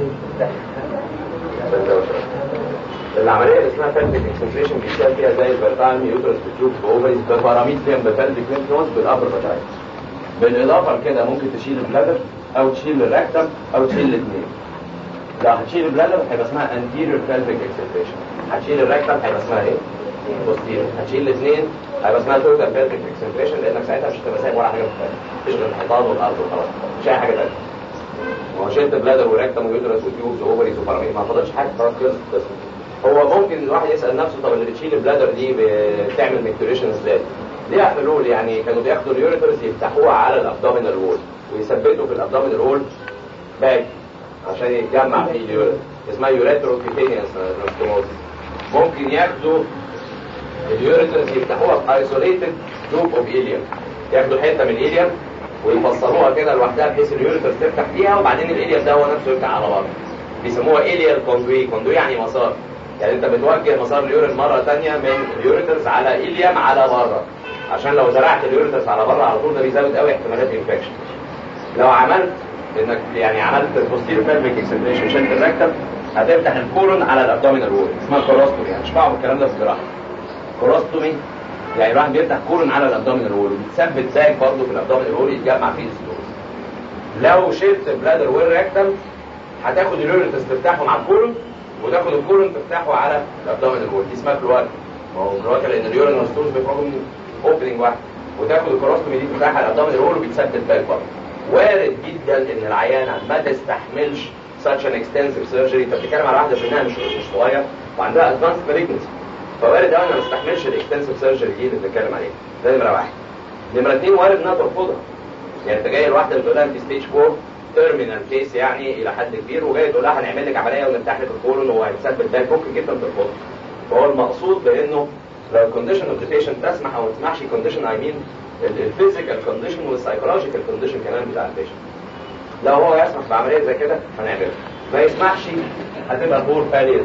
العمليه اللي اسمها pelvic excentration بيشتغل فيها زي الفيرتايل يدرس بتيوبس باوفريز ببراميد فيهم ببلفيك lymph nodes بالابر فاجاين بالاضافه لكده ممكن تشيل البلادر او تشيل الركتم او تشيل الاثنين لو هتشيل البلادر هيبقى اسمها anterior pelvic excentration هتشيل الركتم هيبقى اسمها ايه؟ posterior هتشيل الاثنين هيبقى اسمها total pelvic excentration لانك ساعتها مش هتبقى سايب ولا حاجه في الثانيه تشغل الحيطان والارض وخلاص مش اي حاجه ثانيه ما هو شلت بلادر وركتم ويوترس وتيوبس واوفريز وبراميد ما فضلش حاجه خلاص خلصت القصه هو ممكن الواحد يسال نفسه طب اللي بتشيل البلادر دي بتعمل ميكتوريشن ازاي؟ ليها حلول يعني كانوا بياخدوا اليوريترز يفتحوها على الابدومينال وول ويثبتوا في الابدومينال وول باك عشان يتجمع فيه اليوريتر اسمها يوريترو كيتينيوس ممكن ياخدوا اليوريترز يفتحوها في ايسوليتد لوب اوف ايليوم ياخدوا حته من الايليوم ويفصلوها كده لوحدها بحيث اليوريترز تفتح فيها وبعدين الايليوم ده هو نفسه يفتح على بعض بيسموها ايليال كوندوي كوندوي يعني مسار يعني انت بتوجه مسار اليورين مره ثانيه من اليوريترز على ايليوم على بره عشان لو زرعت اليوريترز على بره على طول ده بيزود قوي احتمالات الانفكشن لو عملت انك يعني عملت البوستيريور بلفيك اكسنتريشن شلت الركتم هتفتح الكولون على الابدومينال وول اسمها كوروستومي هنشرحه الكلام ده في الجراحه كوروستومي يعني الواحد بيفتح كولون على الابدومينال وول وبتثبت ساك برضه في الابدومينال وول يتجمع فيه الستور لو شلت بلادر والركتم هتاخد اليوريترز تفتحهم على الكولون وتاخد الكولون تفتحه على الابدومينال وول دي اسمها كلواكا ما هو كلواكا لان اليورين والستورز بيخرجوا من اوبننج واحد وتاخد الكروستومي دي تفتحها على الابدومينال وول وبتثبت باك برضه وارد جدا ان العيانه ما تستحملش such an extensive surgery انت بتتكلم على واحده سنها مش مش صغير وعندها advanced malignancy فوارد قوي انا ما استحملش الاكستنسيف سيرجري دي اللي بنتكلم عليها ده نمره واحد نمره اثنين وارد انها ترفضها يعني انت جاي الواحده بتقول لها انت ستيج 4 تيرمينال كيس يعني الى حد كبير وجاي تقول لها هنعمل لك عمليه ونفتح لك الكولون وهيتثبت ده ممكن جدا ترفضها فهو المقصود بانه لو الكونديشن اوف ذا بيشنت تسمح او ما تسمحش كونديشن اي مين الفيزيكال كونديشن والسايكولوجيكال كونديشن كمان بتاع البيشنت لو هو يسمح بعمليه زي كده هنعملها ما يسمحش هتبقى بور باليت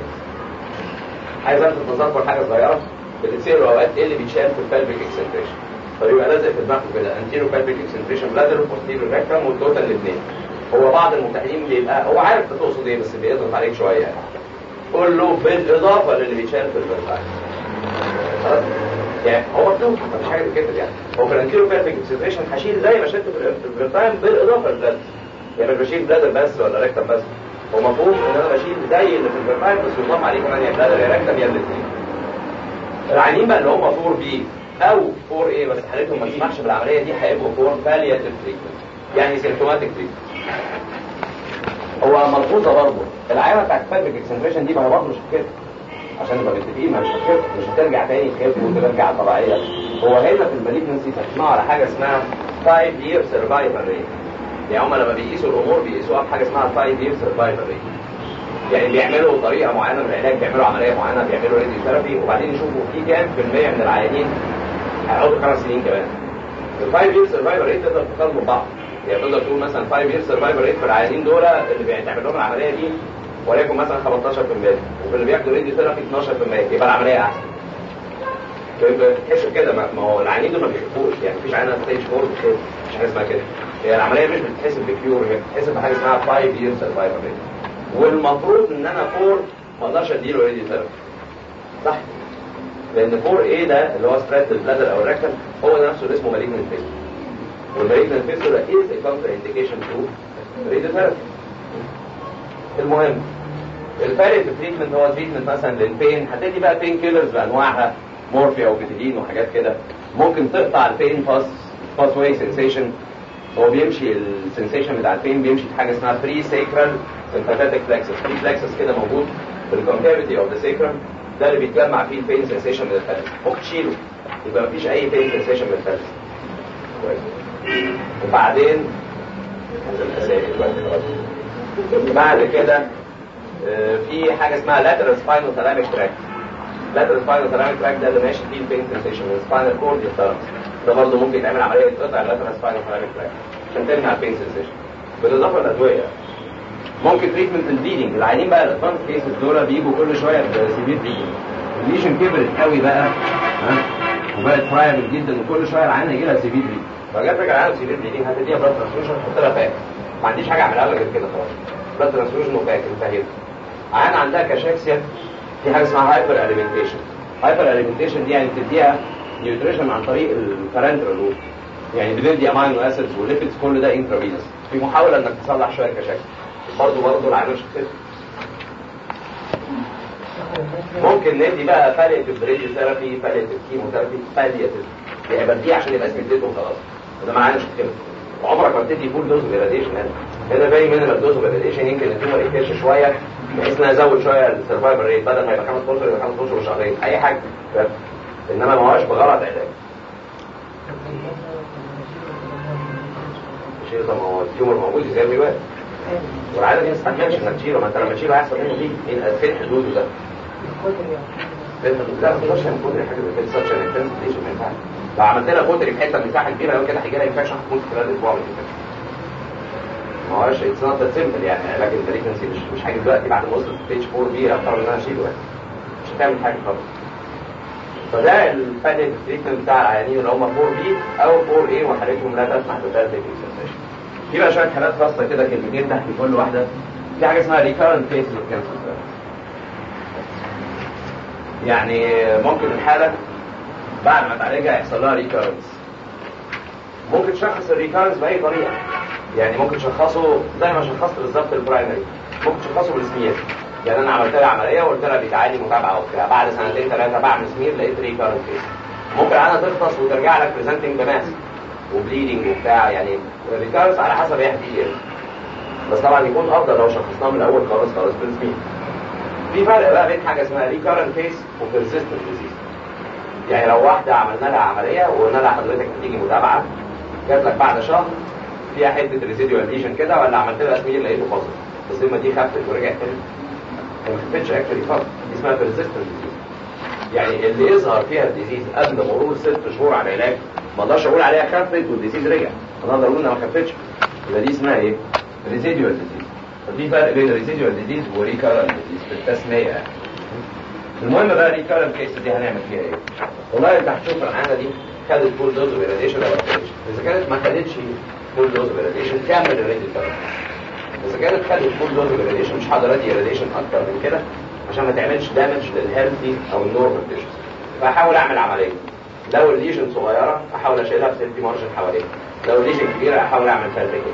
عايز الفت نظركم حاجه صغيره بتتسالوا اوقات ايه اللي بيتشال في البلفيك اكسنتريشن فبيبقى لازق في دماغكم كده انتيرو بلفيك اكسنتريشن بلادر وبوستيرو ريكتم والتوتال الاثنين هو بعض الممتحنين بيبقى هو عارف انت تقصد ايه بس بيضغط عليك شويه يعني قول له بالاضافه للي بيتشال في البلفيك خلاص يعني هو مكتوب مفيش حاجه تتكتب يعني هو في الانتيرو بلفيك اكسنتريشن هشيل زي ما شلته في البلفيك بالاضافه للبلادر يعني مش بشيل بلادر بس ولا ريكتم بس هو مفهوم ان انا بشيل زي اللي في البرفايل بس يضاف عليه كمان يا بلادر يا ركتم يا الاثنين العيانين بقى اللي هم 4 بي او 4 اي بس حالتهم ما تسمحش بالعمليه دي هيبقوا 4 بالياتيف تريتمنت يعني سيمتوماتيك تريتمنت هو ملحوظه برضه العينه بتاعت البلفيك اكسنتريشن دي ما هي برضه مش كده عشان نبقى متفقين مش كده مش هترجع تاني خف وترجع طبيعيه هو هنا في المالجنسي تسمعوا على حاجه اسمها 5 year survival rate يعني هم لما بيقيسوا الامور بيقيسوها بحاجه اسمها 5 year survival rate يعني بيعملوا طريقه معينه من العلاج بيعملوا عمليه معينه بيعملوا راديو ثيرابي وبعدين يشوفوا في كام في المية من العيانين هيقعدوا خمس سنين كمان ال 5 year survival rate تقدر تقارنه ببعض يعني تقدر تقول مثلا 5 year survival rate في العيانين دول اللي بيتعمل لهم العمليه دي وليكن مثلا 15% وفي اللي بياخدوا راديو ثيرابي 12% يبقى العمليه احسن بتحسب كده ما هو العيانين دول ما بيخفوش يعني مفيش عيانه ستيج 4 بتخف مش حاجه اسمها كده هي العمليه مش بتتحسب بكيور هي بتتحسب بحاجه اسمها 5 year survival rate والمفروض ان انا 4 ما اقدرش اديله راديو ثيرابي صح لان 4 ايه ده اللي هو سبريد البلادر او الركتم هو ده نفسه اللي اسمه مالجنت فيس والمالجنت فيس ده از a counter indication to راديو ثيرابي المهم الفارق تريتمنت هو تريتمنت مثلا للبين هتدي بقى بين كيلرز بانواعها مورفيا وبيتيدين وحاجات كده ممكن تقطع البين باس باس واي سنسيشن هو بيمشي السنسيشن بتاع البين بيمشي في حاجه اسمها بري سيكرال سمباثيك فلكسس بري فلكسس كده موجود في الكونكافيتي اوف ذا سيكرم ده اللي بيتجمع فيه البين سنسيشن من الفلس ممكن تشيله يبقى مفيش اي بين سنسيشن من الفلس كويس وبعدين هذا الاساسي دلوقتي بعد كده في حاجه اسمها lateral spinal thalamic tract lateral spinal thalamic tract ده اللي ماشي فيه البين سنسيشن من spinal cord للثالاموس ده برضه ممكن يتعمل عمليه يتقطع lateral spinal thalamic tract عشان تمنع البين سنسيشن بالاضافه للادويه ممكن تريتمنت البليدنج العيانين بقى الادفانس كيسز دول بيجوا كل شويه بسيفير بليدنج الليشن كبرت قوي بقى ها وبقت فرايبل جدا وكل شويه العيان يجي لها سيفير بليدنج فجت فكره العيان سيفير بليدنج هتديها بلاد ترانسفيوجن تحط لها فاك ما عنديش حاجه اعملها لها غير كده خلاص بلاد ترانسفيوجن وفاك انتهيت عيان عندها كاشاكسيا في حاجه اسمها هايبر اليمنتيشن هايبر اليمنتيشن دي يعني بتديها نيوتريشن عن طريق البارنترال روت يعني بندي امينو اسيدز وليبيدز كل ده انترافينوس في محاوله انك تصلح شويه كاشاكسيا برضه برضه العيان مش هتخف ممكن ندي بقى باليتيف بريديو ثيرابي باليتيف كيموثيرابي باليتيف يعني بديه عشان يبقى اسم اديته وخلاص وده معناه مش هتخف وعمرك ما بتدي فول دوز براديشن هنا هنا باقي مينيمال دوز براديشن يمكن التيومر يكتش شويه بحيث انها ازود شويه السرفايفل ريت بدل ما يبقى 5 اشهر يبقى 5 اشهر وشهرين اي حاجه انما ما هوش بغرض علاج شيء طب ما هو التيومر موجود زي ما يبقى والعاده دي ما تستحملش انك تشيله ما انت لما تشيله هيحصل منه دي ايه فين حدوده ده لا ما تقدرش تعمل كودري حاجه زي كده ساتش انتنسيتيشن ما ينفعش لو عملت لها كودري في حته مساحه كبيره قوي كده هيجي لها انفكشن هتموت خلال اسبوع من الانفكشن ما هوش اتس نوت سيمبل يعني علاج البريكنسي مش مش حاجه دلوقتي بعد ما وصلت ستيج 4 بي اضطر ان انا اشيله يعني مش هتعمل حاجه خالص فده الفادي تريتمنت بتاع العيانين اللي هم 4 بي او 4 اي وحالتهم لا تسمح بثلاث اكسنتيشن في بقى شويه حالات خاصه كده كلمتين تحت كل واحده في حاجه اسمها ريكارنت كيس اوف كانسر يعني ممكن الحاله بعد ما تعالجها يحصل لها ريكارنس ممكن تشخص الريكارنس باي طريقه يعني ممكن تشخصه زي ما شخصت بالظبط البرايمري ممكن تشخصه بالسمير يعني انا عملت لها عمليه وقلت لها بيتعالج متابعه وبتاع بعد سنتين ثلاثه بعمل سمير لقيت ريكارنت كيس ممكن انا تغطس وترجع لك بريزنتنج بماس وبليدنج وبتاع يعني الريكارنس على حسب هي هتيجي بس طبعا يكون افضل لو شخصناه من الاول خالص خالص بالسمين في فرق بقى بين حاجه اسمها ريكارنت كيس وبيرسيستنت ديزيز يعني لو واحده عملنا لها عمليه وقلنا لها حضرتك هتيجي متابعه جات لك بعد شهر فيها حته ريزيديوال ليجن كده ولا عملت لها سمير لقيته فاصل السمه دي خفت ورجعت تاني ما خفتش اكشلي خالص دي اسمها بيرسيستنت ديزيز يعني اللي يظهر فيها الديزيز قبل مرور ست شهور على العلاج ما اقدرش اقول عليها خفت والديزيز رجع انا اقدر اقول انها ما خفتش يبقى دي اسمها ايه؟ ريزيديوال ديزيز ففي فرق بين الريزيديوال ديزيز وريكارنت ديزيز في التسميه يعني المهم بقى ريكارنت كيس دي هنعمل فيها ايه؟ والله انت هتشوف الحاله دي خدت فول دوز اوف ولا ما خدتش اذا كانت ما خدتش فول دوز اوف كمل الريدي اذا كانت خدت فول دوز اوف مش هقدر ادي راديشن اكتر من كده عشان ما تعملش دامج للهيلثي او النورمال تيشوز فاحاول اعمل عمليه لو الليجن صغيره احاول اشيلها بسيفتي مارجن حواليها لو الليجن كبيره احاول اعمل فيها بريك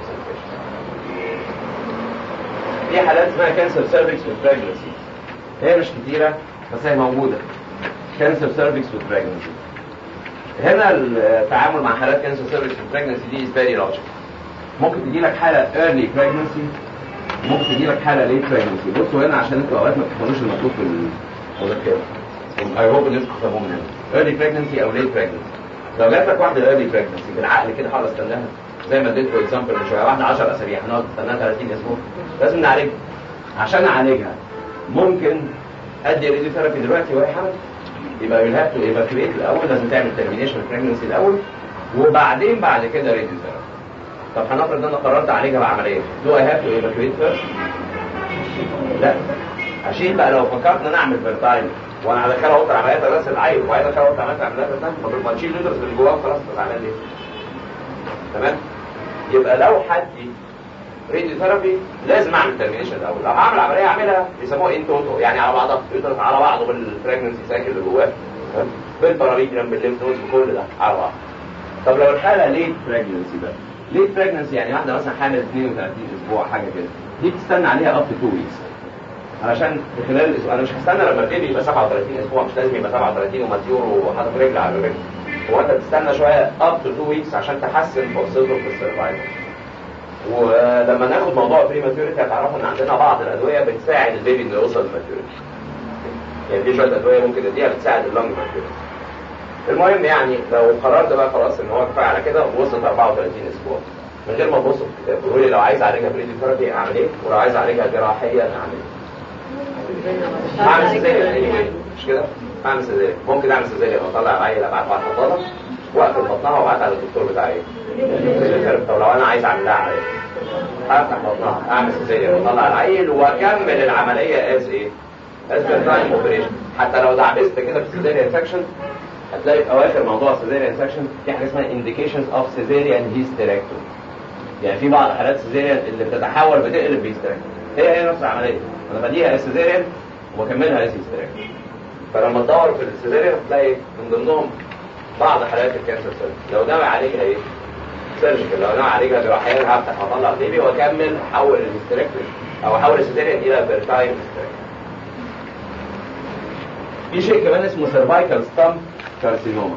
في حالات اسمها كانسر سيرفكس والبريجنسي هي مش كتيره بس هي موجوده كانسر سيرفكس والبريجنسي هنا التعامل مع حالات كانسر سيرفكس والبريجنسي دي از فيري لوجيك ممكن تجي لك حاله ايرلي بريجنسي ممكن تجي لك حاله ليت بريجنسي بصوا هنا عشان انتوا اوقات ما بتفهموش المطلوب في المذكره اي هوب ان انتوا تفهموه من هنا ايرلي بريجنسي او ليت بريجنسي لو جات لك واحده ايرلي بريجنسي بالعقل كده حاول استناها زي ما اديتكم اكزامبل من شويه واحده 10 اسابيع هنقعد نستناها 30 اسبوع لازم نعالجها عشان اعالجها ممكن ادي ريديو ثيرابي دلوقتي وهي حامل يبقى ويل هاف تو ايفاكويت الاول لازم تعمل ترمينيشن بريجنسي الاول وبعدين بعد كده ريديو ثيرابي طب هنفرض ان انا قررت اعالجها بعمليه دو اي هاف تو ايفاكويت فيرست لا اشيل بقى لو فكرت ان انا اعمل فيرتايل وانا هدخلها اوضه عمليات راس العين وعايز ادخلها اوضه عمليات عمليات طب ما تشيل اليوترس اللي جواه خلاص هتعمل ايه؟ تمام؟ يبقى لو حد راديو ثيرابي لازم اعمل ترمينيشن الاول لو هعمل عمليه اعملها بيسموها ان توتو يعني على بعضها يدرس على بعضه بالبريجنسي سايكل اللي جواه بالباراليجرام بالليمف نودز بكل ده على بعض طب لو الحاله ليت بريجنسي بقى ليت بريجنسي يعني واحده مثلا حامل 32 اسبوع حاجه كده دي بتستنى عليها اب تو 2 ويكس علشان في خلال الاسبوع انا مش هستنى لما البيبي يبقى 37 اسبوع مش لازم يبقى 37 وماتيور وحاطط رجل على رجل هو انت تستنى شويه اب تو 2 ويكس عشان تحسن فرصته في السرفايفل ولما ناخد موضوع بري ماتيوريتي هتعرفوا ان عندنا بعض الادويه بتساعد البيبي انه يوصل للماتيوريتي يعني في شويه ادويه ممكن نديها بتساعد اللونج ماتيوريتي المهم يعني لو قررت بقى خلاص ان هو كفايه على كده وصلت 34 اسبوع من غير ما تبص في الكتاب تقول لي لو عايز اعالجها بريدي ثيرابي اعمل ايه ولو عايز اعالجها جراحيا اعمل ايه هعمل سيزيريان مش كده هعمل سيزيريان ممكن اعمل سيزيريان واطلع العيل ابعت بعد حضانه واقفل بطنها وابعت على الدكتور بتاعي طب لو انا عايز اعمل لها عمليه افتح بطنها اعمل سيزيريان واطلع العيل واكمل العمليه از ايه؟ از تايم اوبريشن حتى لو دعبست كده في السيزيريان سكشن هتلاقي في اواخر موضوع السيزيريان سكشن في حاجه اسمها indications of cesarean hysterectomy يعني في بعض حالات سيزيريان اللي بتتحول بتقلب بهيستريكتومي هي هي نفس العمليه انا بديها السيزيريان واكملها از هيستريكتومي فلما تدور في السيزيريان هتلاقي من ضمنهم بعض حالات الكانسر سيرجري لو ناوي عليها ايه؟ سيرجيكال لو ناوي عليها جراحيا هفتح واطلع بيبي واكمل احول الهيستريكتومي او احول السيزيريان الى فيرتايم هيستريكتومي في شيء كمان اسمه سيرفايكال ستامب كارسينوما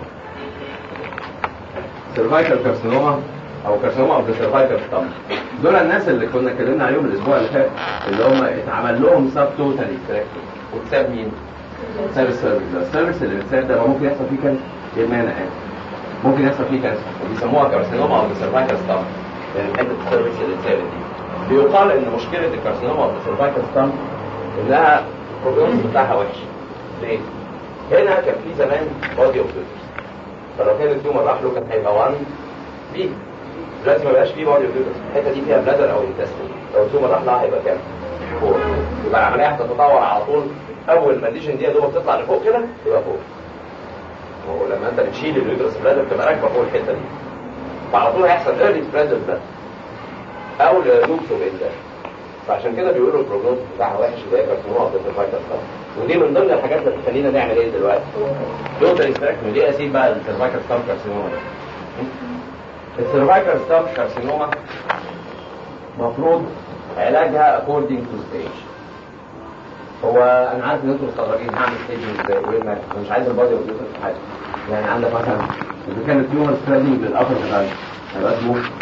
سيرفايكال كارسينوما او كارسينوما اوف ذا سيرفايكال ستامب دول الناس اللي كنا اتكلمنا عليهم الاسبوع اللي فات اللي هم اتعمل لهم سب توتال هيستريكتومي وتساب مين؟ تساب السيرفكس ده السيرفكس اللي بتساب ده ممكن يحصل فيه كانسر يمانع يعني ممكن يحصل فيه كانسر وبيسموها كارسينوما اوف ذا سيرفايكال ستامب يعني حته السيرفكس اللي اتسابت دي بيقال ان مشكله الكارسينوما اوف ذا سيرفايكال ستامب انها البروجنوز بتاعها وحش ليه؟ هنا كان في زمان بادي اوف يوترس فلو كان التيومر راح له كان هيبقى 1 بي دلوقتي ما بقاش فيه بادي اوف يوترس الحته دي فيها بلادر او انتستين لو التيومر راح لها هيبقى كام؟ 4 يبقى العمليه هتتطور على طول اول ما الليجن دي يا دوب تطلع لفوق كده يبقى فوق ولما انت بتشيل اليوترس بلادر بتبقى راكبه فوق الحته دي فعلى طول هيحصل ايرلي سبريد بلادر او لوبس اوف فعشان كده بيقولوا البروجنوز بتاعها وحش اللي هي كارسينوما اوف ذا ودي من ضمن الحاجات اللي بتخلينا نعمل ايه دلوقتي؟ توتال استراكشن ودي اسيب بقى السيرفايكال ستام كارسينوما السيرفايكال ستام كارسينوما مفروض علاجها according to stage هو انا عارف ان انتوا مستغربين هعمل ستيجنج ازاي وايه المانع انا مش عايز البادي والجسم في حاجه يعني عندك مثلا اذا كان التيومر سبريدنج للابر ديفايس هيبقى اسمه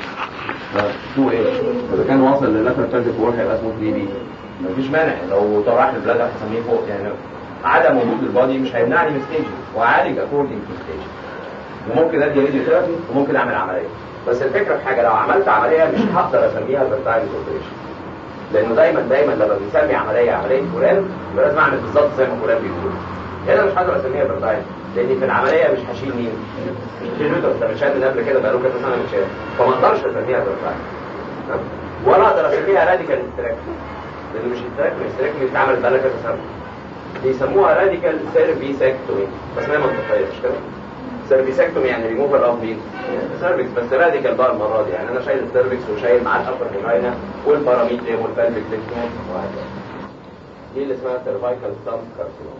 تو ايه اذا كان واصل للاتر بلفيك وور هيبقى اسمه 3 بي مفيش مانع لو طرح البلاد هسميه فوق يعني عدم وجود البادي مش هيمنعني من ستيج واعالج اكوردنج تو ستيج وممكن ادي راديو ثيرابي وممكن اعمل عمليه بس الفكره في حاجه لو عملت عمليه مش هقدر اسميها فيرتايل اوبريشن لانه دايما دايما لما بنسمي عمليه عمليه فلان يبقى لازم اعمل بالظبط زي ما فلان بيقول هنا مش هقدر اسميها فيرتايل لان في العمليه مش هشيل مين؟ في اليوترس ده متشال من قبل كده بقاله كذا سنه متشال فما اقدرش اسميها فيرتايل ولا اقدر اسميها راديكال استراكشن لان مش استراكشن استراكشن اتعمل بقالها كذا سنه بيسموها راديكال سيرفيسكتومي بس هي منطقيه مش كده؟ سيرفيسكتومي يعني ريموفر اوف مين؟ سيرفكس بس راديكال بقى المره دي يعني انا شايل السيرفكس وشايل معاه الابر هيماينا والباراميتريم والبلفيك ليكتوم وهكذا دي اللي اسمها سيرفايكال ستامب كارسينوم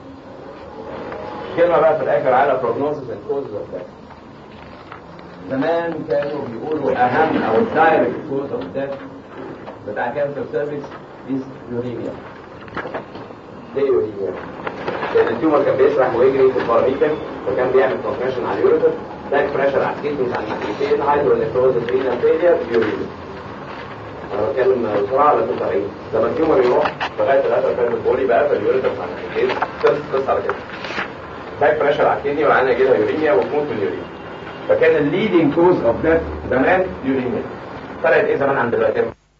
كلمه بقى في الاخر على بروجنوسيس اند كوزز اوف ديث زمان كانوا بيقولوا اهم او الدايركت كوز اوف ديث بتاع كانسر سيرفكس از يوريميا ليه يوريميا؟ لان التيومر كان بيسرح ويجري في الباراميتر فكان بيعمل كونفشن على اليوريتر باك بريشر على الكيدنيز على الناحيتين هايدرونيفروز رينال فيلير يوريميا انا بتكلم بسرعه على كل طريقه لما التيومر يروح لغايه الاخر كان البولي بقى في اليوريتر على الناحيتين خلص خلص على كده باك بريشر على الكيدني وعنا يجيلها يوريميا وتموت من اليوريميا فكان الليدنج كوز اوف ديث زمان يوريميا فرقت ايه زمان عن دلوقتي